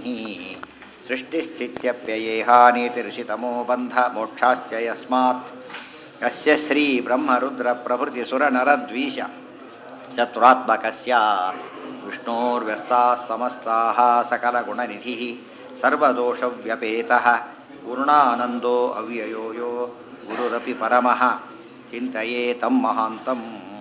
ಸೃಷ್ಟಿಸ್ಥಿತ್ಯಪ್ಯಯೇಹಾನೀತಿಋಷಿತಮೋ ಬಂಧ ಮೋಕ್ಷಾಶ್ಚ ಯಸ್ಮಾತ್ ಯಸ್ಯ ಶ್ರೀ ಬ್ರಹ್ಮರುದ್ರ ಪ್ರಭೃತಿ ಸುರನರದ್ವೀಷ ಚತುರಾತ್ಮಕಸ್ಯ ವಿಷ್ಣೋರ್ವ್ಯಸ್ತಾः ಸಮಸ್ತಾः सकलगुणनिधिः सर्वदोषव्यपेतः पूर्णानन्दो ಅವ್ಯಯೋ ಯೋ ಗುರುರಪಿ ಪರಮಃ ಚಿಂತೆಯೇ ತಮ್ಮ ಮಹಾಂತಂ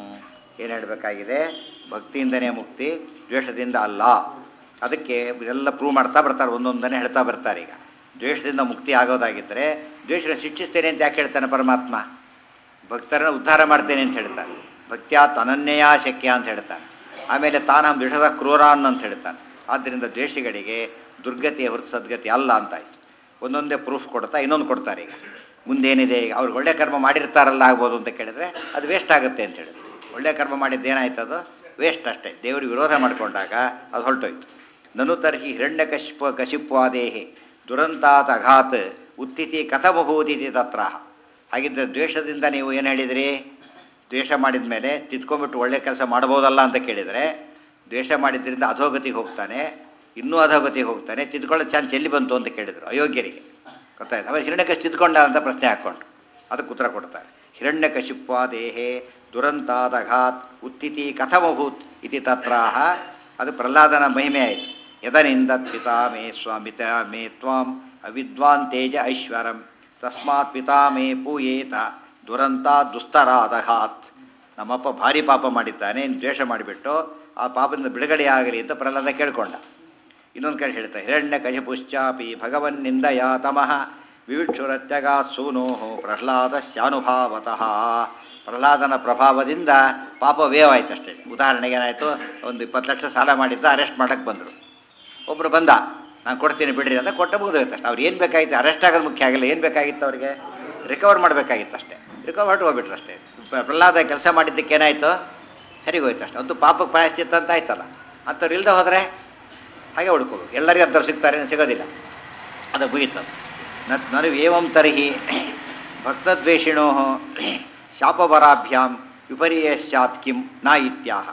ಏನು ಹೇಳಬೇಕಾಗಿದೆ ಭಕ್ತಿಯಿಂದನೇ ಮುಕ್ತಿ ದ್ವೇಷದಿಂದ ಅಲ್ಲ ಅದಕ್ಕೆ ಎಲ್ಲ ಪ್ರೂವ್ ಮಾಡ್ತಾ ಬರ್ತಾರೆ ಒಂದೊಂದನ್ನೇ ಹೇಳ್ತಾ ಬರ್ತಾರೆ ಈಗ ದ್ವೇಷದಿಂದ ಮುಕ್ತಿ ಆಗೋದಾಗಿದ್ದರೆ ದ್ವೇಷನ ಶಿಕ್ಷಿಸ್ತೇನೆ ಅಂತ ಯಾಕೆ ಹೇಳ್ತಾನೆ ಪರಮಾತ್ಮ ಭಕ್ತರನ್ನು ಉದ್ಧಾರ ಮಾಡ್ತೇನೆ ಅಂತ ಹೇಳ್ತಾನೆ ಭಕ್ತ್ಯಾತ್ ಅನನ್ಯಯಾ ಶಕ್ಯ ಅಂತ ಹೇಳ್ತಾನೆ ಆಮೇಲೆ ತಾನು ವಿಷದ ಕ್ರೂರಾನ್ ಅಂತ ಹೇಳ್ತಾನೆ ಆದ್ದರಿಂದ ದ್ವೇಷಿಗಳಿಗೆ ದುರ್ಗತಿಯ ಹೊರತು ಸದ್ಗತಿ ಅಲ್ಲ ಅಂತಾಯ್ತು ಒಂದೊಂದೇ ಪ್ರೂಫ್ ಕೊಡ್ತಾ ಇನ್ನೊಂದು ಕೊಡ್ತಾರೆ ಈಗ ಮುಂದೇನಿದೆ ಈಗ ಅವ್ರು ಒಳ್ಳೆ ಕರ್ಮ ಮಾಡಿರ್ತಾರಲ್ಲ ಆಗ್ಬೋದು ಅಂತ ಕೇಳಿದ್ರೆ ಅದು ವೇಸ್ಟ್ ಆಗುತ್ತೆ ಅಂತ ಹೇಳಿದ್ರು ಒಳ್ಳೆ ಕರ್ಮ ಮಾಡಿದ್ದೇನಾಯ್ತು ಅದು ವೇಸ್ಟ್ ಅಷ್ಟೇ ದೇವರು ವಿರೋಧ ಮಾಡಿಕೊಂಡಾಗ ಅದು ಹೊರಟೋಯ್ತು ನನು ತರ್ಹಿ ಹಿರಣ್ಯ ಕಶಿಪ ಕಶಿಪ್ವಾದೇಹಿ ದುರಂತಾತ್ ಅಘಾತ್ ಉತ್ತಿತಿ ಕಥಬಹುದಿತಿ ತತ್ರ ಹಾಗಿದ್ದರೆ ದ್ವೇಷದಿಂದ ನೀವು ಏನು ಹೇಳಿದಿರಿ ದ್ವೇಷ ಮಾಡಿದ ಮೇಲೆ ತಿದ್ಕೊಂಬಿಟ್ಟು ಒಳ್ಳೆ ಕೆಲಸ ಮಾಡ್ಬೋದಲ್ಲ ಅಂತ ಕೇಳಿದರೆ ದ್ವೇಷ ಮಾಡಿದ್ರಿಂದ ಅಧೋಗತಿಗೆ ಹೋಗ್ತಾನೆ ಇನ್ನೂ ಅಧೋಗತಿಗೆ ಹೋಗ್ತಾನೆ ತಿದ್ಕೊಳ್ಳೋ ಚಾನ್ಸ್ ಎಲ್ಲಿ ಬಂತು ಅಂತ ಕೇಳಿದರು ಅಯೋಗ್ಯರಿಗೆ ಗೊತ್ತಾಯ್ತು ಅವಾಗ ಹಿರಣ್ಯಕಶಿ ತಿದ್ಕೊಂಡ ಅಂತ ಪ್ರಶ್ನೆ ಹಾಕ್ಕೊಂಡು ಅದಕ್ಕೆ ಉತ್ತರ ಕೊಡ್ತಾರೆ ಹಿರಣ್ಯಕಶಿಪ್ವಾದೇಹೇ ದುರಂತಾದಘಾತ್ ಉತ್ತಿತಿ ಕಥಮಭೂತ್ ಇತಿ ತತ್ರಾಹ ಅದು ಪ್ರಹ್ಲಾದನ ಮಹಿಮೆ ಆಯಿತು ಯದನಿಂದ ಪಿತಾ ಮೇ ಸ್ವಾಮಿತ ಮೇ ತ್ವಾಂ ಅವಿದ್ವಾನ್ ತೇಜ ಐಶ್ವರಂ ತಸ್ಮಾತ್ ಪಿತಾ ಮೇ ಪೂಯೇತ ದುರಂತ ದುಸ್ತರಾದಘಾತ್ ನಮ್ಮಪ್ಪ ಭಾರಿ ಪಾಪ ಮಾಡಿದ್ದಾನೆ ಇನ್ನು ದ್ವೇಷ ಮಾಡಿಬಿಟ್ಟು ಆ ಪಾಪದಿಂದ ಬಿಡುಗಡೆ ಆಗಲಿ ಅಂತ ಪ್ರಹ್ಲಾದ ಕೇಳ್ಕೊಂಡ ಇನ್ನೊಂದು ಕಡೆ ಹೇಳ್ತಾರೆ ಹಿರಣ್ಯ ಕಶಪುಶ್ಚಾಪಿ ಭಗವನ್ನಿಂದ ಯಾತಮಃ ವಿವಿಕ್ಷುರತ್ಯಗಾತ್ ಸೂನೋ ಪ್ರಹ್ಲಾದ ಸ್ಯಾನುಭಾವತಃ ಪ್ರಹ್ಲಾದನ ಪ್ರಭಾವದಿಂದ ಪಾಪ ವೇವಾಯ್ತು ಅಷ್ಟೇ ಉದಾಹರಣೆಗೆ ಏನಾಯಿತು ಒಂದು ಇಪ್ಪತ್ತು ಲಕ್ಷ ಸಾಲ ಮಾಡಿದ್ದ ಅರೆಸ್ಟ್ ಮಾಡೋಕ್ಕೆ ಬಂದರು ಒಬ್ಬರು ಬಂದ ನಾನು ಕೊಡ್ತೀನಿ ಬಿಡ್ರಿ ಅಂತ ಕೊಟ್ಟ ಮುಗಿದೋಯ್ತು ಅಷ್ಟೇ ಅವ್ರು ಏನು ಬೇಕಾಗಿತ್ತು ಅರೆಸ್ಟ್ ಆಗೋದು ಮುಖ್ಯ ಆಗಿಲ್ಲ ಏನು ಬೇಕಾಗಿತ್ತು ಅವ್ರಿಗೆ ರಿಕವರ್ ಮಾಡಬೇಕಾಗಿತ್ತು ಅಷ್ಟೇ ರಿಕವರ್ ಹೊರಟು ಹೋಗ್ಬಿಟ್ರು ಅಷ್ಟೇ ಪ್ರಹ್ಲಾದ ಕೆಲಸ ಮಾಡಿದ್ದಕ್ಕೆ ಏನಾಯಿತು ಸರಿ ಹೋಯ್ತು ಅಷ್ಟೇ ಅಂತೂ ಪಾಪಕ್ಕೆ ಪ್ರಾಯಶ್ಚಿತ್ತ ಅಂತ ಆಯ್ತಲ್ಲ ಅಂಥವ್ರು ಇಲ್ಲದೆ ಹೋದರೆ ಹಾಗೆ ಹುಡ್ಕೋಬೇಕು ಎಲ್ಲರಿಗೂ ಅಂಥವ್ರು ಸಿಗ್ತಾರೆ ಸಿಗೋದಿಲ್ಲ ಅದು ಮುಗೀತು ನನಗೆ ಏವಂ ತರ್ಹಿ ಭಕ್ತದ್ವೇಷಿಣೋ ಶಾಪವರಾಭ್ಯಾಂ ವಿಪರ್ಯಸ್ಯಾತ್ ಕಿಂ ನ ಇತ್ಯಾಹ